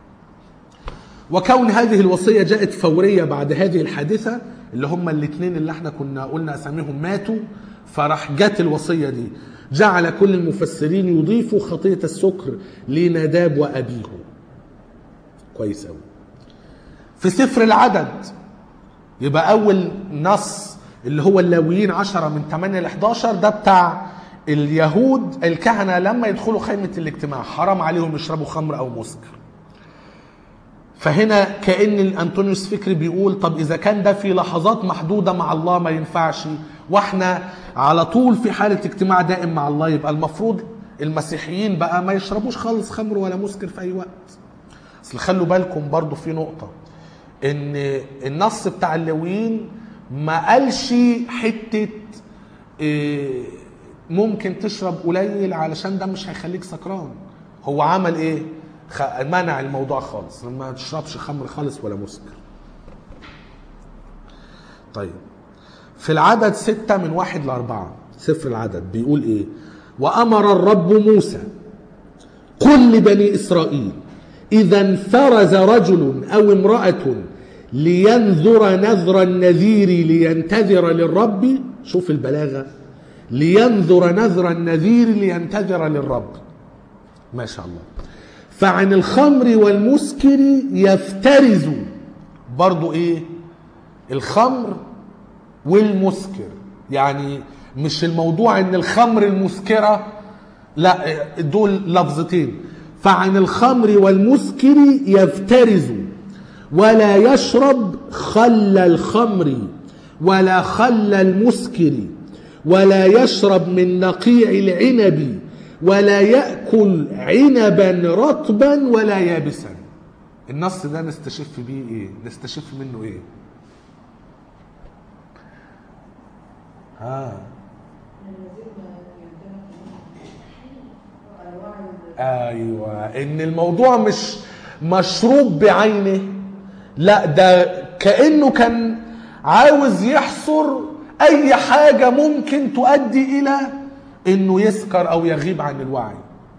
A: وكون هذه الوصيه جاءت فوريه بعد هذه الحادثه اللي هم الاثنين اللي احنا كنا قلنا اساميهم ماتوا فراح جت الوصيه دي جعل كل المفسرين يضيفوا خطيه السكر لناداب وابيه كويس قوي في سفر العدد يبقى اول نص اللي هو اللاويين 10 من 8 ل 11 ده بتاع اليهود الكهنه لما يدخلوا خيمه الاجتماع حرام عليهم يشربوا خمر او مسكر فهنا كان انطونيوس فكري بيقول طب اذا كان ده في لحظات محدوده مع الله ما ينفعش واحنا على طول في حاله اجتماع دائم مع الله يبقى المفروض المسيحيين بقى ما يشربوش خالص خمر ولا مسكر في اي وقت اصل خلوا بالكم برضو في نقطه ان النص بتاع اللاويين ما قالش حته إيه، ممكن تشرب قليل علشان ده مش هيخليك سكران هو عمل ايه خ- منع الموضوع خالص ما تشربش خمر خالص ولا مسكر طيب في العدد ستة من واحد لأربعة سفر العدد بيقول ايه وأمر الرب موسى قل لبني إسرائيل إذا انفرز رجل أو امرأة لينذر نذر النذير لينتذر للرب شوف البلاغة لينذر نذر النذير لينتذر للرب ما شاء الله فعن الخمر والمسكر يفترز برضو ايه الخمر والمسكر يعني مش الموضوع ان الخمر المسكره لا دول لفظتين فعن الخمر والمسكر يفترز ولا يشرب خل الخمر ولا خل المسكر ولا يشرب من نقيع العنب ولا يأكل عنبا رطبا ولا يابسا النص ده نستشف بيه ايه نستشف منه ايه ها
C: الذين ينتهك انواع
A: ايوه ان الموضوع مش مشروب بعينه لا ده كانه كان عاوز يحصر اي حاجه ممكن تؤدي الى انه يسكر او يغيب عن الوعي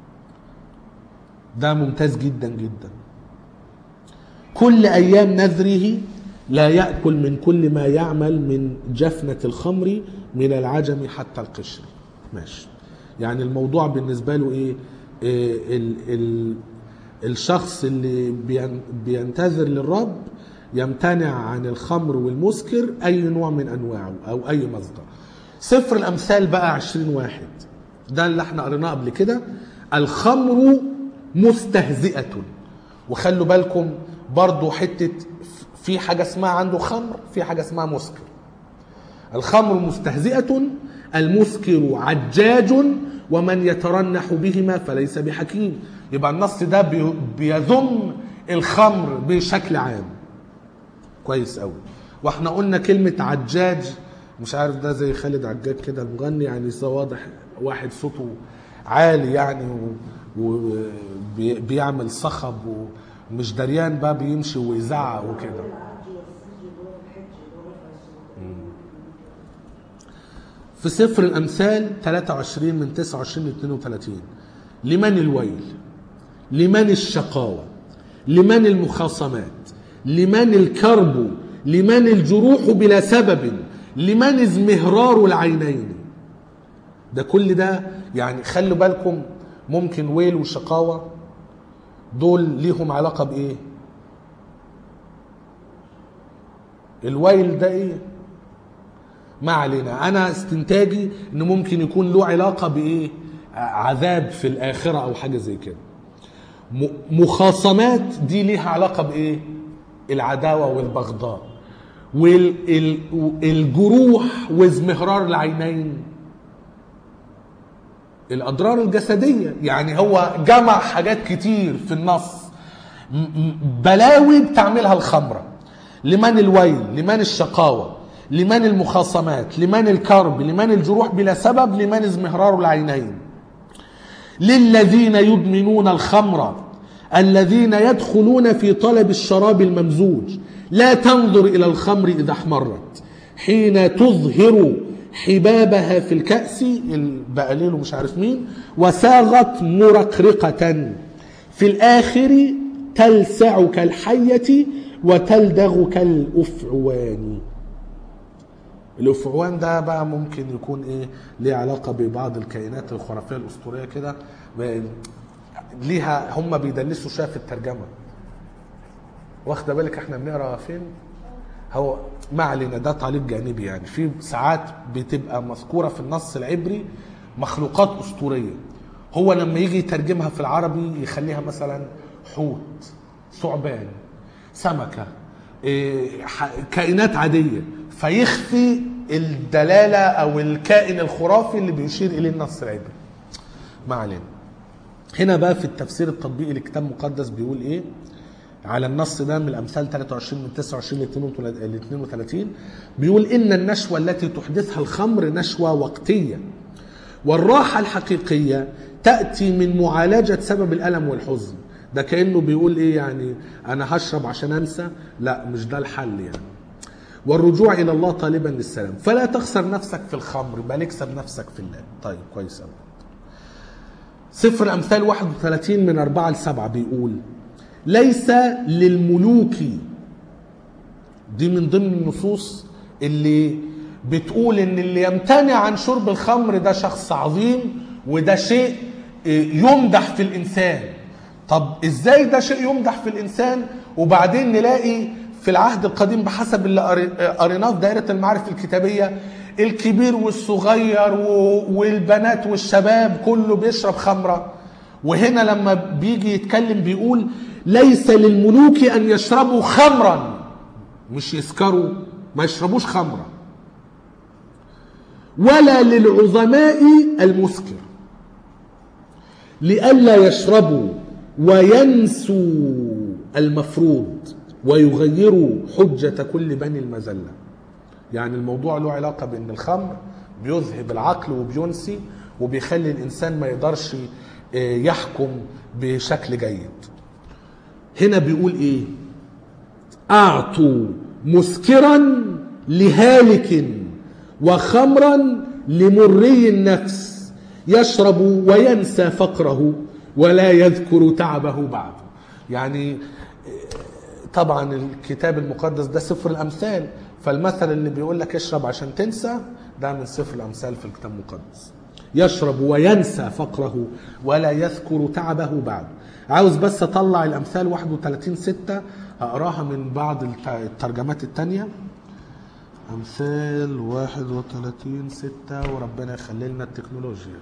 A: ده ممتاز جدا جدا كل ايام نذره لا ياكل من كل ما يعمل من جفنه الخمر من العجم حتى القشر ماشي يعني الموضوع بالنسبه له ايه, إيه ال ال الشخص اللي بين- بينتظر للرب يمتنع عن الخمر والمسكر اي نوع من انواعه او اي مصدر سفر الامثال بقى عشرين واحد ده اللي احنا قريناه قبل كده الخمر مستهزئة وخلوا بالكم برضو حتة في حاجة اسمها عنده خمر في حاجة اسمها مسكر الخمر مستهزئة المسكر عجاج ومن يترنح بهما فليس بحكيم يبقى النص ده بي- بيذم الخمر بشكل عام كويس قوي واحنا قلنا كلمة عجاج مش عارف ده زي خالد عجاج كده المغني يعني ده واضح واحد صوته عالي يعني وبيعمل صخب ومش دريان بقى بيمشي ويزعق وكده
C: العج والسج اللي هو الحج اللي هو رفع الصوت
A: في سفر الأمثال 23 من 29 ل 32 لمن الويل لمن الشقاوة لمن المخاصمات لمن الكرب لمن الجروح بلا سبب لمن ازمهرار العينين ده كل ده يعني خلوا بالكم ممكن ويل وشقاوة دول ليهم علاقة بإيه الويل ده إيه ما علينا انا استنتاجي انه ممكن يكون له علاقه بايه عذاب في الاخره او حاجه زي كده م- مخاصمات دي ليها علاقه بايه العداوه والبغضاء والجروح وازمهرار العينين الاضرار الجسديه يعني هو جمع حاجات كتير في النص م- م- بلاوي بتعملها الخمره لمن الويل لمن الشقاوه لمن المخاصمات لمن الكرب لمن الجروح بلا سبب لمن ازمهرار العينين للذين يدمنون الخمر الذين يدخلون في طلب الشراب الممزوج لا تنظر الى الخمر اذا احمرت حين تظهر حبابها في الكأس البقليل ومش عارف مين وساغت مرقرقة في الآخر تلسع كالحية وتلدغ كالأفعوان الأفعوان ده بقى ممكن يكون ايه ليه علاقة ببعض الكائنات الخرافية الأسطورية كده ب- ليها هم بيدلسوا شوية في الترجمة واخده بالك احنا بنقرا فين هو ما علينا ده تعليق جانبي يعني في ساعات بتبقى مذكوره في النص العبري مخلوقات اسطوريه هو لما يجي يترجمها في العربي يخليها مثلا حوت ثعبان سمكه إيه، ح- كائنات عاديه فيخفي الدلاله او الكائن الخرافي اللي بيشير اليه النص العبري ما علينا هنا بقى في التفسير التطبيقي لكتاب مقدس بيقول ايه على النص ده من الامثال 23 من 29 ل 32 بيقول ان النشوه التي تحدثها الخمر نشوه وقتيه والراحه الحقيقيه تاتي من معالجه سبب الالم والحزن ده كانه بيقول ايه يعني انا هشرب عشان انسى لا مش ده الحل يعني والرجوع الى الله طالبا للسلام فلا تخسر نفسك في الخمر بل اكسب نفسك في الله طيب كويس قوي سفر الأمثال 31 من 4 ل 7 بيقول ليس للملوك دي من ضمن النصوص اللي بتقول ان اللي يمتنع عن شرب الخمر ده شخص عظيم وده شيء يمدح في الانسان طب ازاي ده شيء يمدح في الانسان وبعدين نلاقي في العهد القديم بحسب اللي قري- قريناه في دائره المعارف الكتابيه الكبير والصغير و- والبنات والشباب كله بيشرب خمره وهنا لما بيجي يتكلم بيقول ليس للملوك ان يشربوا خمرا مش يسكروا ما يشربوش خمره ولا للعظماء المسكر لئلا يشربوا وينسوا المفروض ويغيروا حجة كل بني المذلة يعني الموضوع له علاقة بأن الخمر بيذهب العقل وبينسي وبيخلي الإنسان ما يقدرش آه، يحكم بشكل جيد هنا بيقول ايه اعطوا مسكرا لهالك وخمرا لمري النفس يشرب وينسى فقره ولا يذكر تعبه بعد يعني طبعا الكتاب المقدس ده سفر الامثال فالمثل اللي بيقول لك اشرب عشان تنسى ده من سفر الامثال في الكتاب المقدس يشرب وينسى فقره ولا يذكر تعبه بعد عاوز بس اطلع الامثال 31 6 اقراها من بعض الت- الترجمات التانية امثال 31 6 وربنا يخلي لنا التكنولوجيا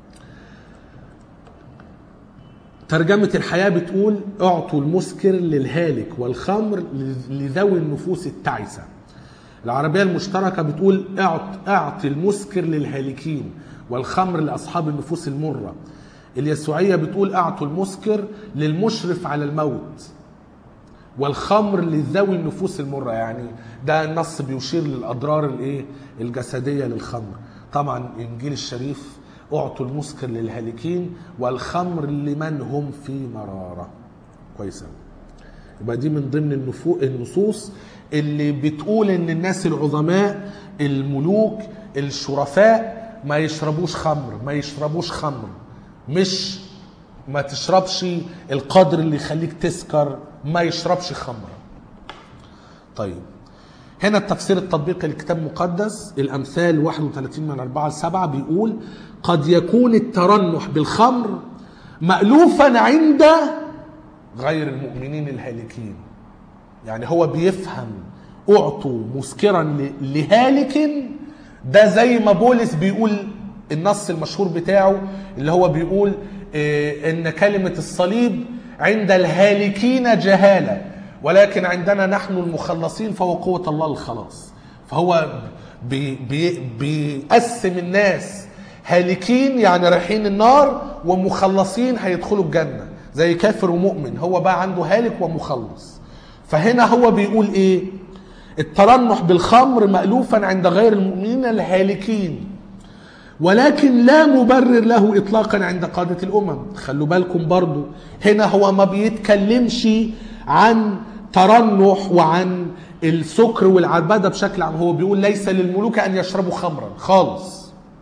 A: ترجمة الحياة بتقول اعطوا المسكر للهالك والخمر لذوي النفوس التعسة العربية المشتركة بتقول اعط اعطي المسكر للهالكين والخمر لأصحاب النفوس المرة اليسوعية بتقول اعطوا المسكر للمشرف على الموت والخمر لذوي النفوس المرة يعني ده النص بيشير للأضرار الايه الجسدية للخمر طبعا إنجيل الشريف اعطوا المسكر للهالكين والخمر لمن هم في مرارة كويس أوي. يبقى دي من ضمن النفو... النصوص اللي بتقول ان الناس العظماء الملوك الشرفاء ما يشربوش خمر ما يشربوش خمر مش ما تشربش القدر اللي يخليك تسكر ما يشربش خمر طيب هنا التفسير التطبيقي للكتاب المقدس الامثال 31 من 4 ل 7 بيقول قد يكون الترنح بالخمر مألوفا عند غير المؤمنين الهالكين يعني هو بيفهم اعطوا مسكرا ل- لهالك ده زي ما بولس بيقول النص المشهور بتاعه اللي هو بيقول آه، ان كلمة الصليب عند الهالكين جهالة ولكن عندنا نحن المخلصين فهو قوة الله الخلاص فهو بي بي بيقسم الناس هالكين يعني رايحين النار ومخلصين هيدخلوا الجنة زي كافر ومؤمن هو بقى عنده هالك ومخلص فهنا هو بيقول ايه الترنح بالخمر مألوفا عند غير المؤمنين الهالكين ولكن لا مبرر له اطلاقا عند قادة الامم خلوا بالكم برضو هنا هو ما بيتكلمش عن ترنح وعن السكر والعبادة بشكل عام هو بيقول ليس للملوك ان يشربوا خمرا خالص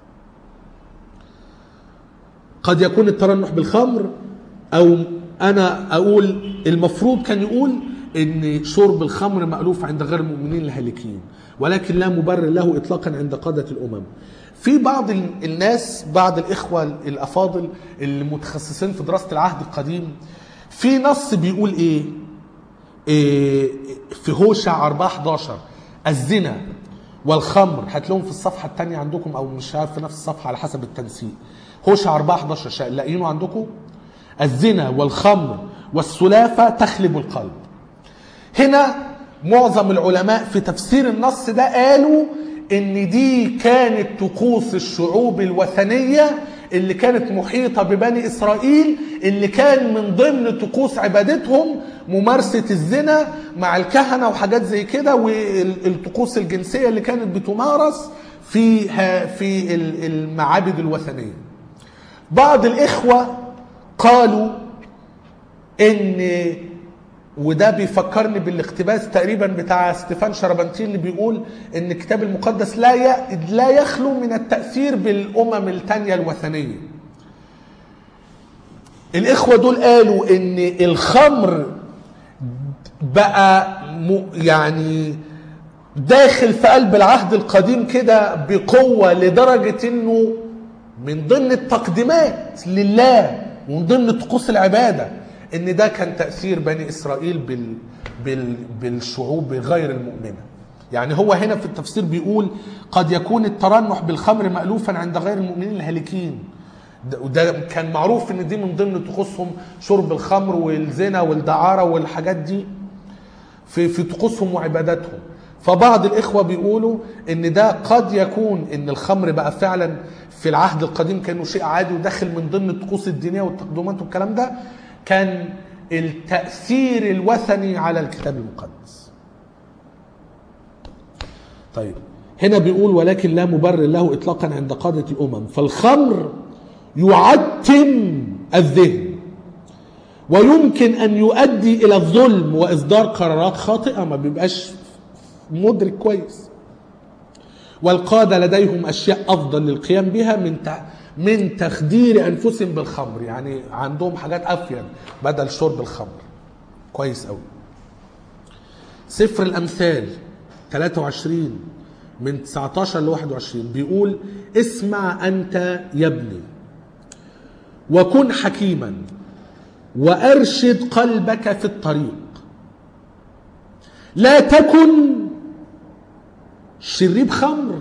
A: قد يكون الترنح بالخمر او انا اقول المفروض كان يقول ان شرب الخمر مألوف عند غير المؤمنين الهالكين ولكن لا مبرر له اطلاقا عند قادة الامم في بعض ال- الناس بعض الاخوة الافاضل اللي متخصصين في دراسة العهد القديم في نص بيقول ايه, إيه في هوشع 4 11 الزنا والخمر هتلاقيهم في الصفحة الثانية عندكم أو مش عارف في نفس الصفحة على حسب التنسيق هوشع 4 11 شا- لاقيينه عندكم الزنا والخمر والسلافة تخلب القلب هنا معظم العلماء في تفسير النص ده قالوا ان دي كانت طقوس الشعوب الوثنية اللي كانت محيطة ببني اسرائيل اللي كان من ضمن طقوس عبادتهم ممارسة الزنا مع الكهنة وحاجات زي كده والطقوس الجنسية اللي كانت بتمارس في ها- في ال- المعابد الوثنية بعض الاخوة قالوا ان وده بيفكرني بالاقتباس تقريبا بتاع ستيفان شربنتين اللي بيقول ان الكتاب المقدس لا ي... لا يخلو من التاثير بالامم التانية الوثنيه. الاخوه دول قالوا ان الخمر بقى م... يعني داخل في قلب العهد القديم كده بقوه لدرجه انه من ضمن التقديمات لله ومن ضمن طقوس العباده ان ده كان تاثير بني اسرائيل بال بال بالشعوب غير المؤمنه يعني هو هنا في التفسير بيقول قد يكون الترنح بالخمر مألوفا عند غير المؤمنين الهالكين ده- وده كان معروف ان دي من ضمن طقوسهم شرب الخمر والزنا والدعاره والحاجات دي في في طقوسهم وعباداتهم فبعض الاخوه بيقولوا ان ده قد يكون ان الخمر بقى فعلا في العهد القديم كانه شيء عادي وداخل من ضمن الطقوس الدينيه والتقدمات والكلام ده كان التاثير الوثني على الكتاب المقدس طيب هنا بيقول ولكن لا مبرر له اطلاقا عند قاده الامم فالخمر يعتم الذهن ويمكن ان يؤدي الى الظلم واصدار قرارات خاطئه ما بيبقاش مدرك كويس والقاده لديهم اشياء افضل للقيام بها من ت- من تخدير انفسهم بالخمر يعني عندهم حاجات افيد بدل شرب الخمر كويس قوي سفر الامثال 23 من 19 ل 21 بيقول اسمع انت يا ابني وكن حكيما وارشد قلبك في الطريق لا تكن شريب خمر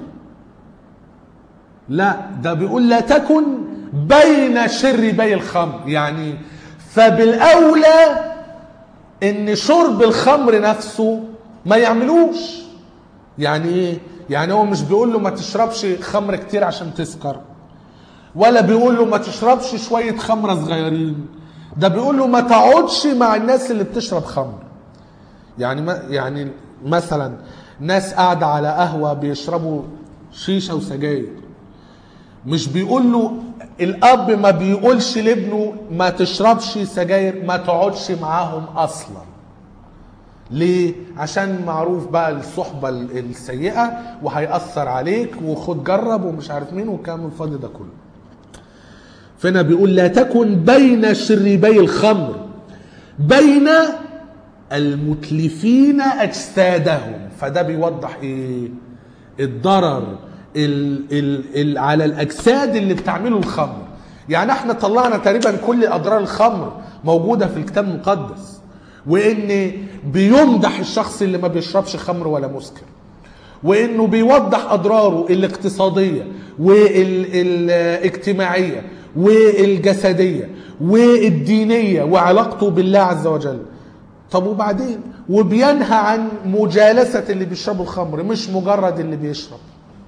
A: لا ده بيقول لا تكن بين شربي الخمر يعني فبالاولى ان شرب الخمر نفسه ما يعملوش يعني ايه يعني هو مش بيقول له ما تشربش خمر كتير عشان تسكر ولا بيقول له ما تشربش شوية خمرة صغيرين ده بيقول له ما تقعدش مع الناس اللي بتشرب خمر يعني ما يعني مثلا ناس قاعدة على قهوة بيشربوا شيشة وسجاير مش بيقول له الأب ما بيقولش لابنه ما تشربش سجاير ما تقعدش معاهم أصلا ليه؟ عشان معروف بقى الصحبة السيئة وهيأثر عليك وخد جرب ومش عارف مين والكلام الفاضي ده كله فهنا بيقول لا تكن بين شربي الخمر بين المتلفين اجسادهم فده بيوضح ايه الضرر ال ال ال على الاجساد اللي بتعمله الخمر يعني احنا طلعنا تقريبا كل اضرار الخمر موجوده في الكتاب المقدس وان بيمدح الشخص اللي ما بيشربش خمر ولا مسكر وانه بيوضح اضراره الاقتصاديه والاجتماعيه والجسديه والدينيه وعلاقته بالله عز وجل طب وبعدين وبينهى عن مجالسه اللي بيشربوا الخمر مش مجرد اللي بيشرب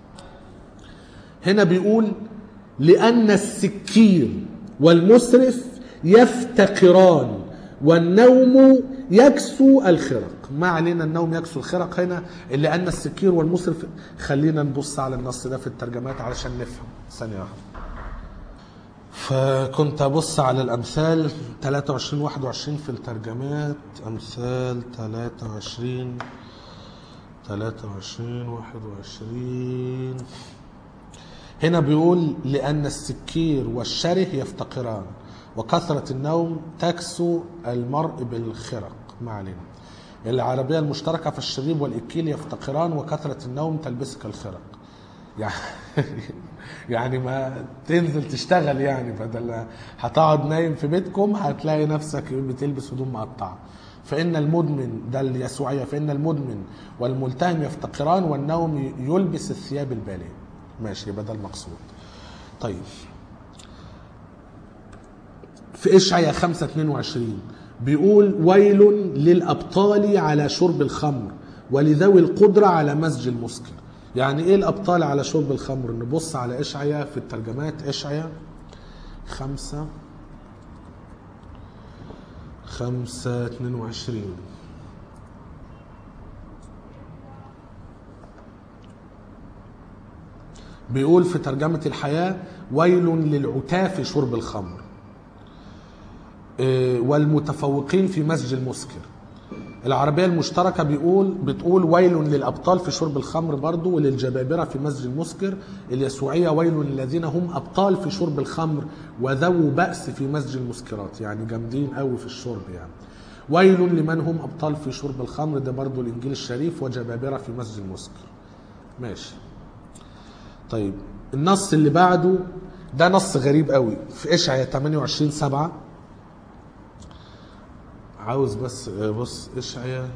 A: هنا بيقول لان السكير والمسرف يفتقران والنوم يكسو الخرق ما علينا النوم يكسو الخرق هنا الا ان السكير والمسرف خلينا نبص على النص ده في الترجمات علشان نفهم ثانيه واحده فكنت ابص على الامثال 23 21 في الترجمات امثال 23 23 21 هنا بيقول لأن السكير والشره يفتقران وكثرة النوم تكسو المرء بالخرق ما علينا العربية المشتركة في الشريب والإكيل يفتقران وكثرة النوم تلبسك الخرق يعني يعني ما تنزل تشتغل يعني بدل هتقعد نايم في بيتكم هتلاقي نفسك بتلبس هدوم مقطعه فإن المدمن ده اليسوعية فإن المدمن والملتهم يفتقران والنوم يلبس الثياب البالية ماشي يبقى ده المقصود طيب في إشعيا 5 22 بيقول ويل للأبطال على شرب الخمر ولذوي القدرة على مزج المسكر يعني ايه الأبطال على شرب الخمر نبص على إشعيا في الترجمات إشعيا خمسة خمسة اتنين وعشرين بيقول في ترجمة الحياة ويل للعتاة في شرب الخمر إيه، والمتفوقين في مسج المسكر العربية المشتركة بيقول بتقول ويل للأبطال في شرب الخمر برضو وللجبابرة في مسج المسكر اليسوعية ويل للذين هم أبطال في شرب الخمر وذو بأس في مسج المسكرات يعني جامدين قوي في الشرب يعني ويل لمن هم أبطال في شرب الخمر ده برضو الإنجيل الشريف وجبابرة في مسج المسكر ماشي طيب النص اللي بعده ده نص غريب قوي في إشعيا 28 7 عاوز بس بص اشعيا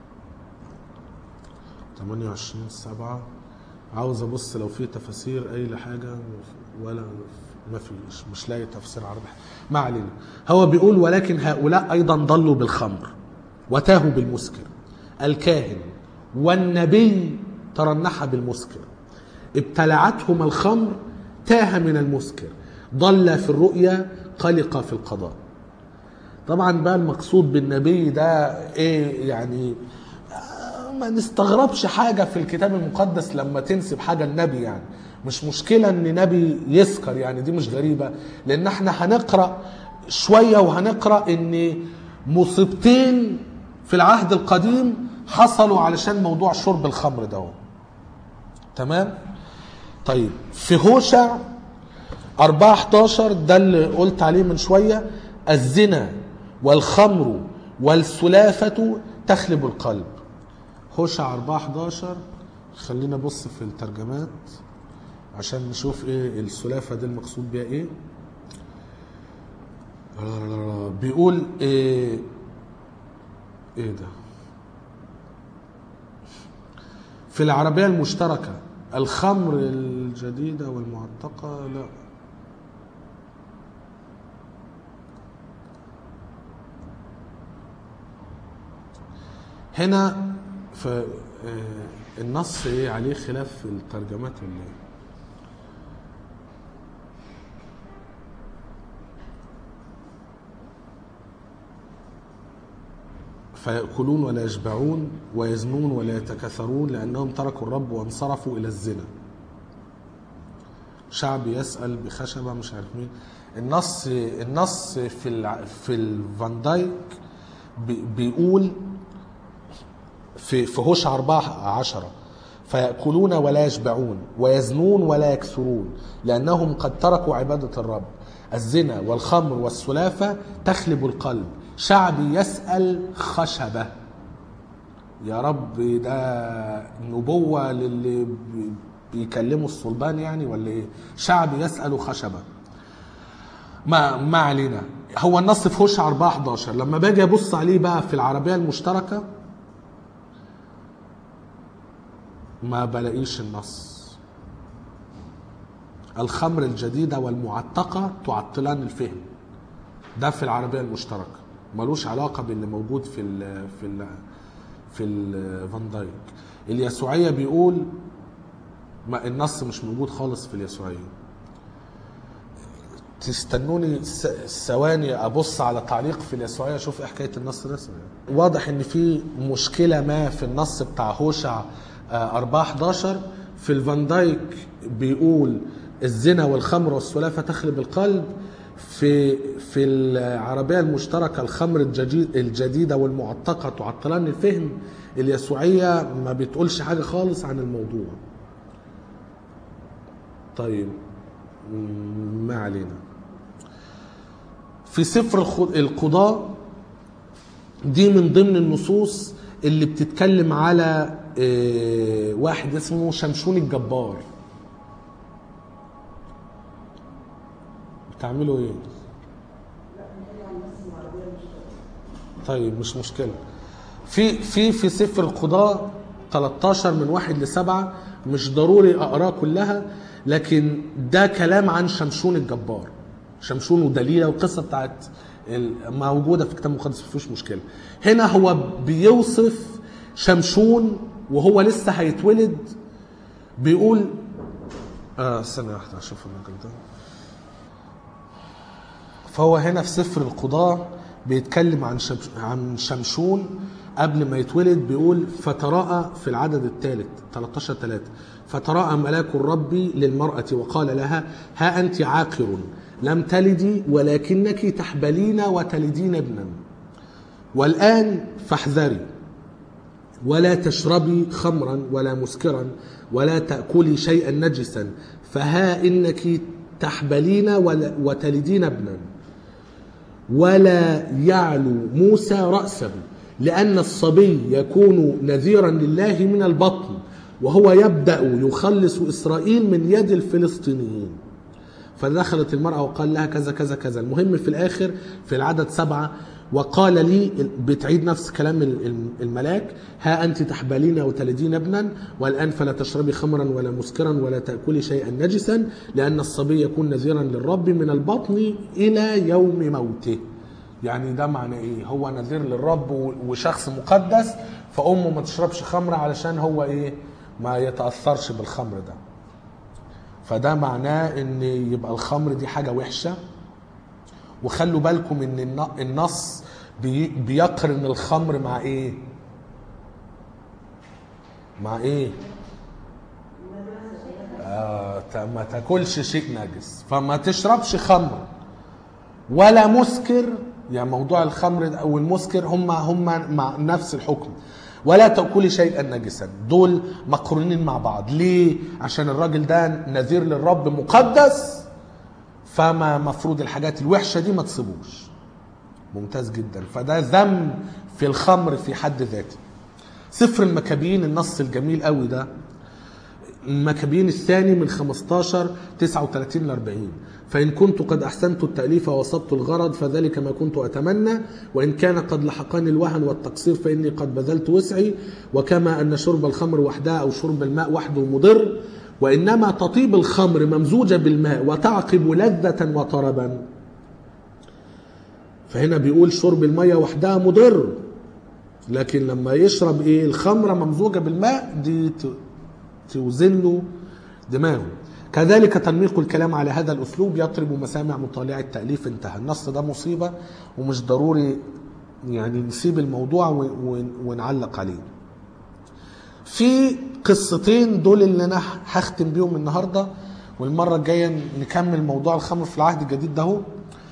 A: 28 7 عاوز ابص لو في تفاسير اي لحاجه ولا ما فيش مش لاقي تفسير عربي ما علينا هو بيقول ولكن هؤلاء ايضا ضلوا بالخمر وتاهوا بالمسكر الكاهن والنبي ترنح بالمسكر ابتلعتهم الخمر تاه من المسكر ضل في الرؤيا قلق في القضاء طبعا بقى المقصود بالنبي ده ايه يعني آه، ما نستغربش حاجه في الكتاب المقدس لما تنسب حاجه النبي يعني مش مشكله ان نبي يسكر يعني دي مش غريبه لان احنا هنقرا شويه وهنقرا ان مصيبتين في العهد القديم حصلوا علشان موضوع شرب الخمر ده تمام طيب في هوشع 4 11 ده اللي قلت عليه من شويه الزنا والخمر والسلافة تخلب القلب هوشع 4 11 خلينا نبص في الترجمات عشان نشوف ايه السلافة دي المقصود بيها ايه بيقول ايه ايه ده في العربية المشتركة الخمر الجديدة والمعتقة لا هنا في آه، النص ايه عليه خلاف في الترجمات ولا ايه فيأكلون ولا يشبعون ويزنون ولا يتكاثرون لأنهم تركوا الرب وانصرفوا إلى الزنا شعب يسأل بخشبة مش عارف مين النص النص في الع... في الفان دايك بي- بيقول في في هوش أربعة عشرة فيأكلون ولا يشبعون ويزنون ولا يكثرون لأنهم قد تركوا عبادة الرب الزنا والخمر والسلافة تخلب القلب شعبي يسأل خشبة يا رب ده نبوة للي بي- بيكلموا الصلبان يعني ولا ايه شعبي يسأل خشبة ما ما علينا هو النص في هوش 4 11 لما باجي ابص عليه بقى في العربيه المشتركه ما بلاقيش النص الخمر الجديدة والمعتقة تعطلان الفهم ده في العربية المشتركة ملوش علاقة باللي موجود في ال في ال في الفان دايك اليسوعية بيقول ما النص مش موجود خالص في اليسوعية تستنوني س- ثواني ابص على تعليق في اليسوعيه اشوف ايه حكايه النص ده واضح ان في مشكله ما في النص بتاع هوشع آه، 4 11 في الفان دايك بيقول الزنا والخمر والسلافه تخلب القلب في في العربيه المشتركه الخمر الجديد الجديده والمعتقه تعطلان الفهم اليسوعيه ما بتقولش حاجه خالص عن الموضوع طيب م- ما علينا في سفر الخ- القضاء دي من ضمن النصوص اللي بتتكلم على آه، واحد اسمه شمشون الجبار بتعملوا ايه؟ طيب مش مشكلة في في في سفر القضاء 13 من واحد لسبعة مش ضروري اقراه كلها لكن ده كلام عن شمشون الجبار شمشون ودليلة والقصة بتاعت ال- موجودة في الكتاب المقدس مفيش مشكلة هنا هو بيوصف شمشون وهو لسه هيتولد بيقول اه ثانية واحدة اشوف الراجل ده فهو هنا في سفر القضاء بيتكلم عن شمش عن شمشون قبل ما يتولد بيقول فتراءى في العدد الثالث 13 3 فتراءى ملاك الرب للمرأة وقال لها ها أنت عاقر لم تلدي ولكنك تحبلين وتلدين ابنا والآن فاحذري ولا تشربي خمرا ولا مسكرا ولا تأكلي شيئا نجسا فها إنك تحبلين ولا- وتلدين ابنا ولا يعلو موسى رأسه لأن الصبي يكون نذيرا لله من البطن وهو يبدأ يخلص إسرائيل من يد الفلسطينيين فدخلت المرأة وقال لها كذا كذا كذا المهم في الآخر في العدد سبعة وقال لي بتعيد نفس كلام الملاك ها أنت تحبلين وتلدين ابنا والآن فلا تشربي خمرا ولا مسكرا ولا تأكلي شيئا نجسا لأن الصبي يكون نذيرا للرب من البطن إلى يوم موته يعني ده معنى ايه هو نذير للرب و- وشخص مقدس فامه ما تشربش خمر علشان هو ايه ما يتاثرش بالخمر ده فده معناه ان يبقى الخمر دي حاجه وحشه وخلوا بالكم ان الن- النص بي- بيقرن الخمر مع ايه مع ايه آه تا- ما تاكلش شيء نجس فما تشربش خمر ولا مسكر يعني موضوع الخمر او المسكر هم هم مع نفس الحكم ولا تأكلي شيئا نجسا دول مقرونين مع بعض ليه عشان الراجل ده نذير للرب مقدس فما مفروض الحاجات الوحشة دي ما تصيبوش ممتاز جدا فده ذم في الخمر في حد ذاته سفر المكابين النص الجميل قوي ده المكابين الثاني من 15 39 ل 40 فإن كنت قد أحسنت التأليف ووصبت الغرض فذلك ما كنت أتمنى وإن كان قد لحقني الوهن والتقصير فإني قد بذلت وسعي وكما أن شرب الخمر وحدها أو شرب الماء وحده مضر وإنما تطيب الخمر ممزوجة بالماء وتعقب لذة وطربا فهنا بيقول شرب المية وحدها مضر لكن لما يشرب ايه الخمره ممزوجه بالماء دي ت- توزن له دماغه كذلك تنميق الكلام على هذا الاسلوب يطرب مسامع مطالع التاليف انتهى النص ده مصيبه ومش ضروري يعني نسيب الموضوع و- و- ونعلق عليه في قصتين دول اللي انا هختم بيهم النهارده والمره الجايه نكمل موضوع الخمر في العهد الجديد ده هو.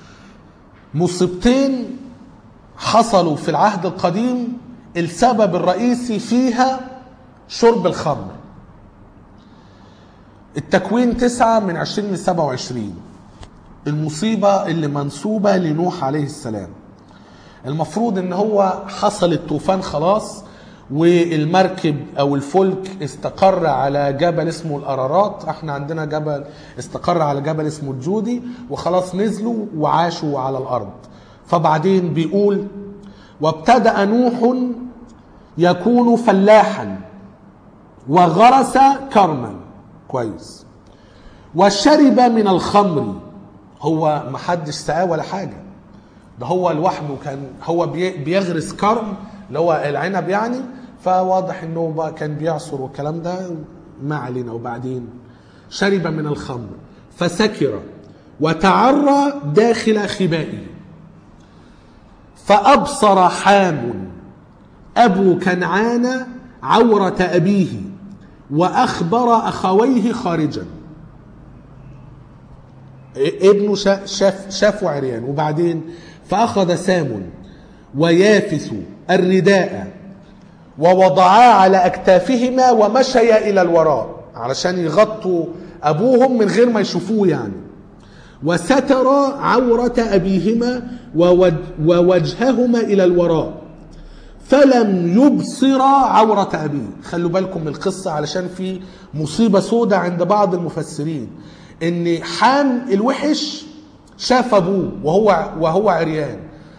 A: مصيبتين حصلوا في العهد القديم السبب الرئيسي فيها شرب الخمر التكوين تسعة من عشرين ل 27 المصيبة اللي منسوبة لنوح عليه السلام المفروض ان هو حصل الطوفان خلاص والمركب او الفلك استقر على جبل اسمه الارارات احنا عندنا جبل استقر على جبل اسمه الجودي وخلاص نزلوا وعاشوا على الارض فبعدين بيقول وابتدأ نوح يكون فلاحا وغرس كرما كويس وشرب من الخمر هو محدش سقاه ولا حاجه ده هو لوحده كان هو بي- بيغرس كرم اللي هو العنب يعني فواضح انه بقى كان بيعصر والكلام ده ما علينا وبعدين شرب من الخمر فسكر وتعرى داخل خبائه فأبصر حام أبو كنعان عورة أبيه وأخبر أخويه خارجا ابنه شا- شاف شافه عريان وبعدين فأخذ سام ويافث الرداء ووضعاه على أكتافهما ومشيا إلى الوراء علشان يغطوا أبوهم من غير ما يشوفوه يعني وستر عورة أبيهما ووج- ووجههما إلى الوراء فلم يبصر عورة أبيه خلوا بالكم من القصة علشان في مصيبة سودة عند بعض المفسرين إن حام الوحش شاف أبوه وهو وهو عريان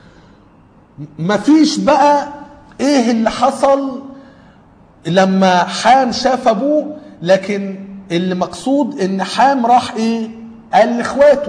A: مفيش بقى إيه اللي حصل لما حام شاف أبوه لكن اللي مقصود إن حام راح إيه قال لإخواته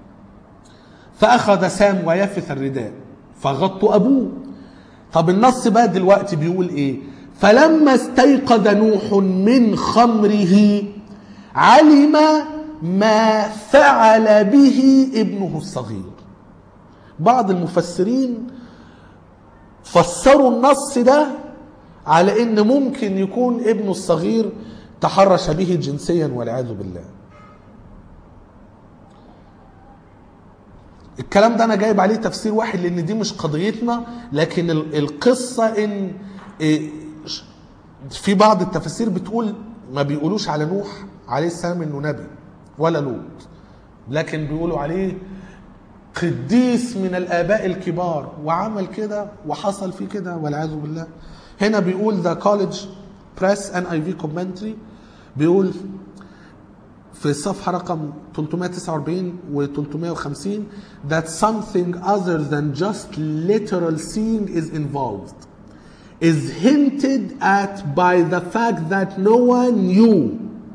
A: فأخذ سام ويفث الرداء فغطوا أبوه طب النص بقى دلوقتي بيقول ايه فلما استيقظ نوح من خمره علم ما فعل به ابنه الصغير بعض المفسرين فسروا النص ده على ان ممكن يكون ابنه الصغير تحرش به جنسيا والعياذ بالله الكلام ده انا جايب عليه تفسير واحد لان دي مش قضيتنا لكن ال- القصه ان إيه، ش- في بعض التفاسير بتقول ما بيقولوش على نوح عليه السلام انه نبي ولا لوط لكن بيقولوا عليه قديس من الاباء الكبار وعمل كده وحصل فيه كده والعياذ بالله هنا بيقول ذا كوليدج بريس ان اي في كومنتري بيقول في الصفحة رقم 349 و 350 that something other than just literal seeing is involved is hinted at by the fact that no one knew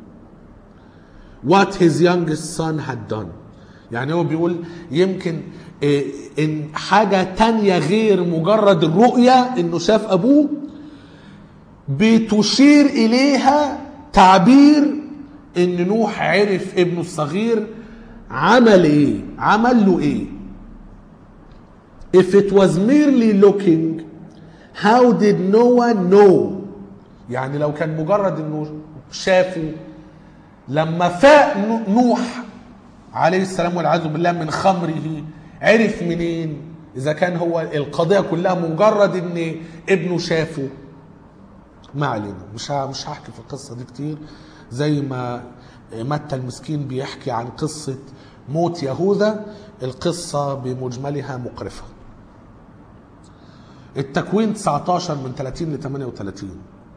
A: what his youngest son had done يعني هو بيقول يمكن إيه، ان حاجة تانية غير مجرد الرؤية انه شاف ابوه بتشير اليها تعبير ان نوح عرف ابنه الصغير عمل ايه عمل له ايه if it was merely looking how did no one know يعني لو كان مجرد انه شافه لما فاق نو- نوح عليه السلام والعياذ بالله من خمره عرف منين اذا كان هو القضيه كلها مجرد ان ابنه شافه ما علينا مش ه- مش هحكي في القصه دي كتير زي ما متى المسكين بيحكي عن قصه موت يهوذا القصه بمجملها مقرفه التكوين 19 من 30 ل 38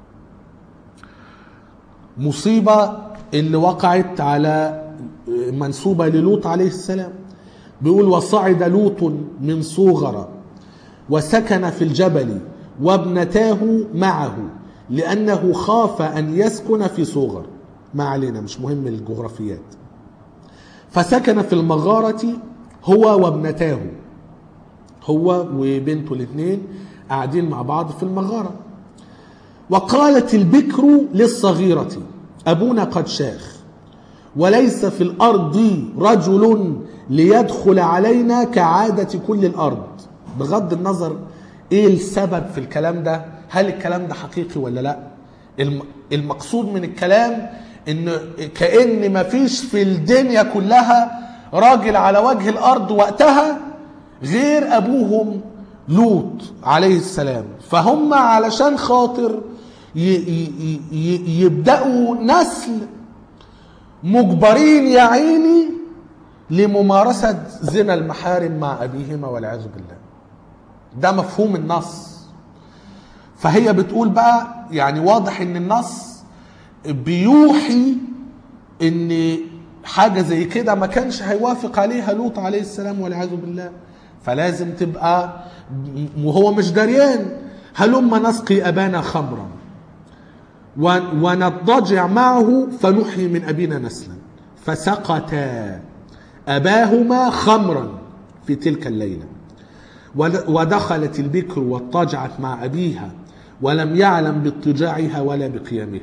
A: مصيبة اللي وقعت على منسوبة للوط عليه السلام بيقول وصعد لوط من صوغر وسكن في الجبل وابنتاه معه لأنه خاف أن يسكن في صوغر ما علينا مش مهم الجغرافيات فسكن في المغارة هو وابنتاه هو وبنته الاثنين قاعدين مع بعض في المغارة وقالت البكر للصغيرة أبونا قد شاخ وليس في الأرض رجل ليدخل علينا كعادة كل الأرض بغض النظر إيه السبب في الكلام ده هل الكلام ده حقيقي ولا لا الم- المقصود من الكلام ان كأن مفيش في الدنيا كلها راجل على وجه الأرض وقتها غير أبوهم لوط عليه السلام فهم علشان خاطر ي- ي- ي- يبدأوا نسل مجبرين يا عيني لممارسة زنا المحارم مع أبيهما والعياذ بالله ده مفهوم النص فهي بتقول بقى يعني واضح ان النص بيوحي ان حاجة زي كده ما كانش هيوافق عليها لوط عليه السلام والعياذ بالله فلازم تبقى وهو مش دريان هلما نسقي أبانا خمرا و- ونضجع معه فنحيي من أبينا نسلا فسقتا أباهما خمرا في تلك الليلة ود- ودخلت البكر واضطجعت مع أبيها ولم يعلم باضطجاعها ولا بقيامها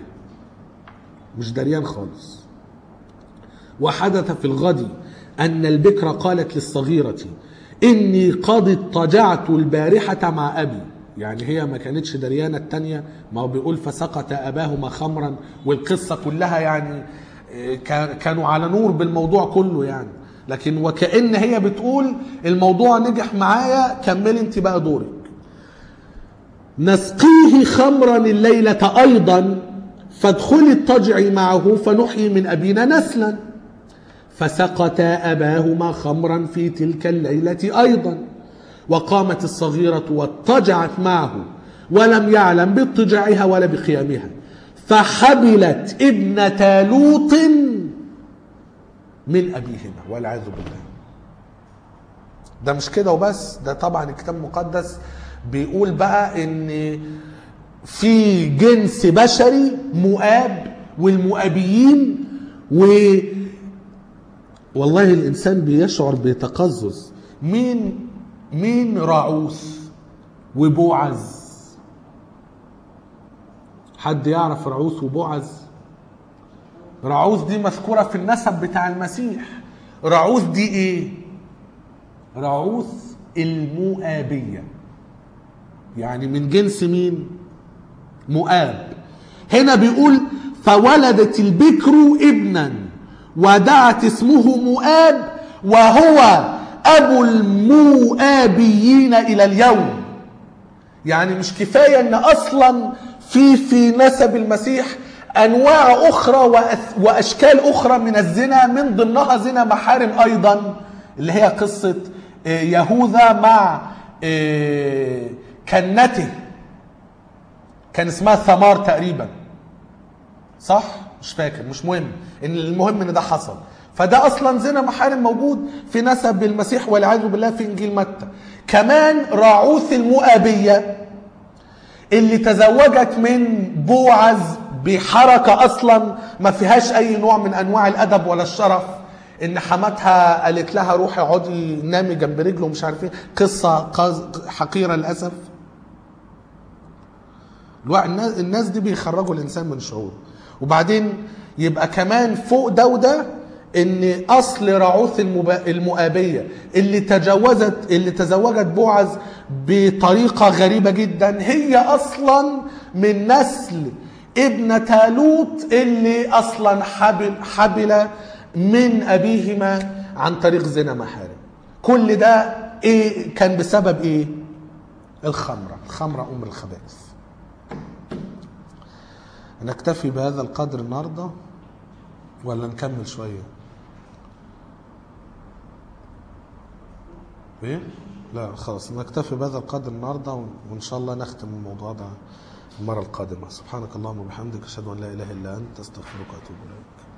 A: مش دريان خالص وحدث في الغد أن البكر قالت للصغيرة إني قد اضطجعت البارحة مع أبي يعني هي ما كانتش دريانة التانية ما هو بيقول فسقط أباهما خمرا والقصة كلها يعني آه، كان- كانوا على نور بالموضوع كله يعني لكن وكأن هي بتقول الموضوع نجح معايا كملي انت بقى دورك نسقيه خمرا الليلة أيضا فادخلي اضطجعي معه فنحيي من أبينا نسلا فسقتا أباهما خمرا في تلك الليلة أيضا وقامت الصغيرة واضطجعت معه ولم يعلم باضطجاعها ولا بقيامها فحبلت ابنة لوط من أبيهما والعياذ بالله ده مش كده وبس ده طبعا الكتاب المقدس بيقول بقى ان في جنس بشري مؤاب والمؤابيين و والله الانسان بيشعر بتقزز مين مين راعوث وبوعز حد يعرف راعوث وبوعز راعوث دي مذكوره في النسب بتاع المسيح راعوث دي ايه راعوث المؤابيه يعني من جنس مين مؤاب هنا بيقول فولدت البكر ابنا ودعت اسمه مؤاب وهو ابو المؤابيين الى اليوم يعني مش كفايه ان اصلا في في نسب المسيح انواع اخرى وأث- واشكال اخرى من الزنا من ضمنها زنا محارم ايضا اللي هي قصه آه، يهوذا مع آه، كنته كان اسمها ثمار تقريبا صح مش فاكر مش مهم ان المهم ان ده حصل فده اصلا زنا محارم موجود في نسب المسيح والعياذ بالله في انجيل متى كمان راعوث المؤابيه اللي تزوجت من بوعز بحركه اصلا ما فيهاش اي نوع من انواع الادب ولا الشرف ان حماتها قالت لها روحي اقعدي نامي جنب رجله ومش عارف ايه قصه قز- حقيره للاسف الوا- الناس- الناس دي بيخرجوا الانسان من شعوره وبعدين يبقى كمان فوق ده وده ان اصل راعوث المبا- المؤابيه اللي تجاوزت اللي تزوجت بوعز بطريقه غريبه جدا هي اصلا من نسل ابنة لوط اللي اصلا حبل حبل من ابيهما عن طريق زنا محارم كل ده ايه كان بسبب ايه الخمره الخمره ام الخبائث نكتفي بهذا القدر النهارده ولا نكمل شويه ايه لا خلاص نكتفي بهذا القدر النهارده وان شاء الله نختم الموضوع ده المره القادمه سبحانك اللهم وبحمدك اشهد ان لا اله الا انت استغفرك واتوب اليك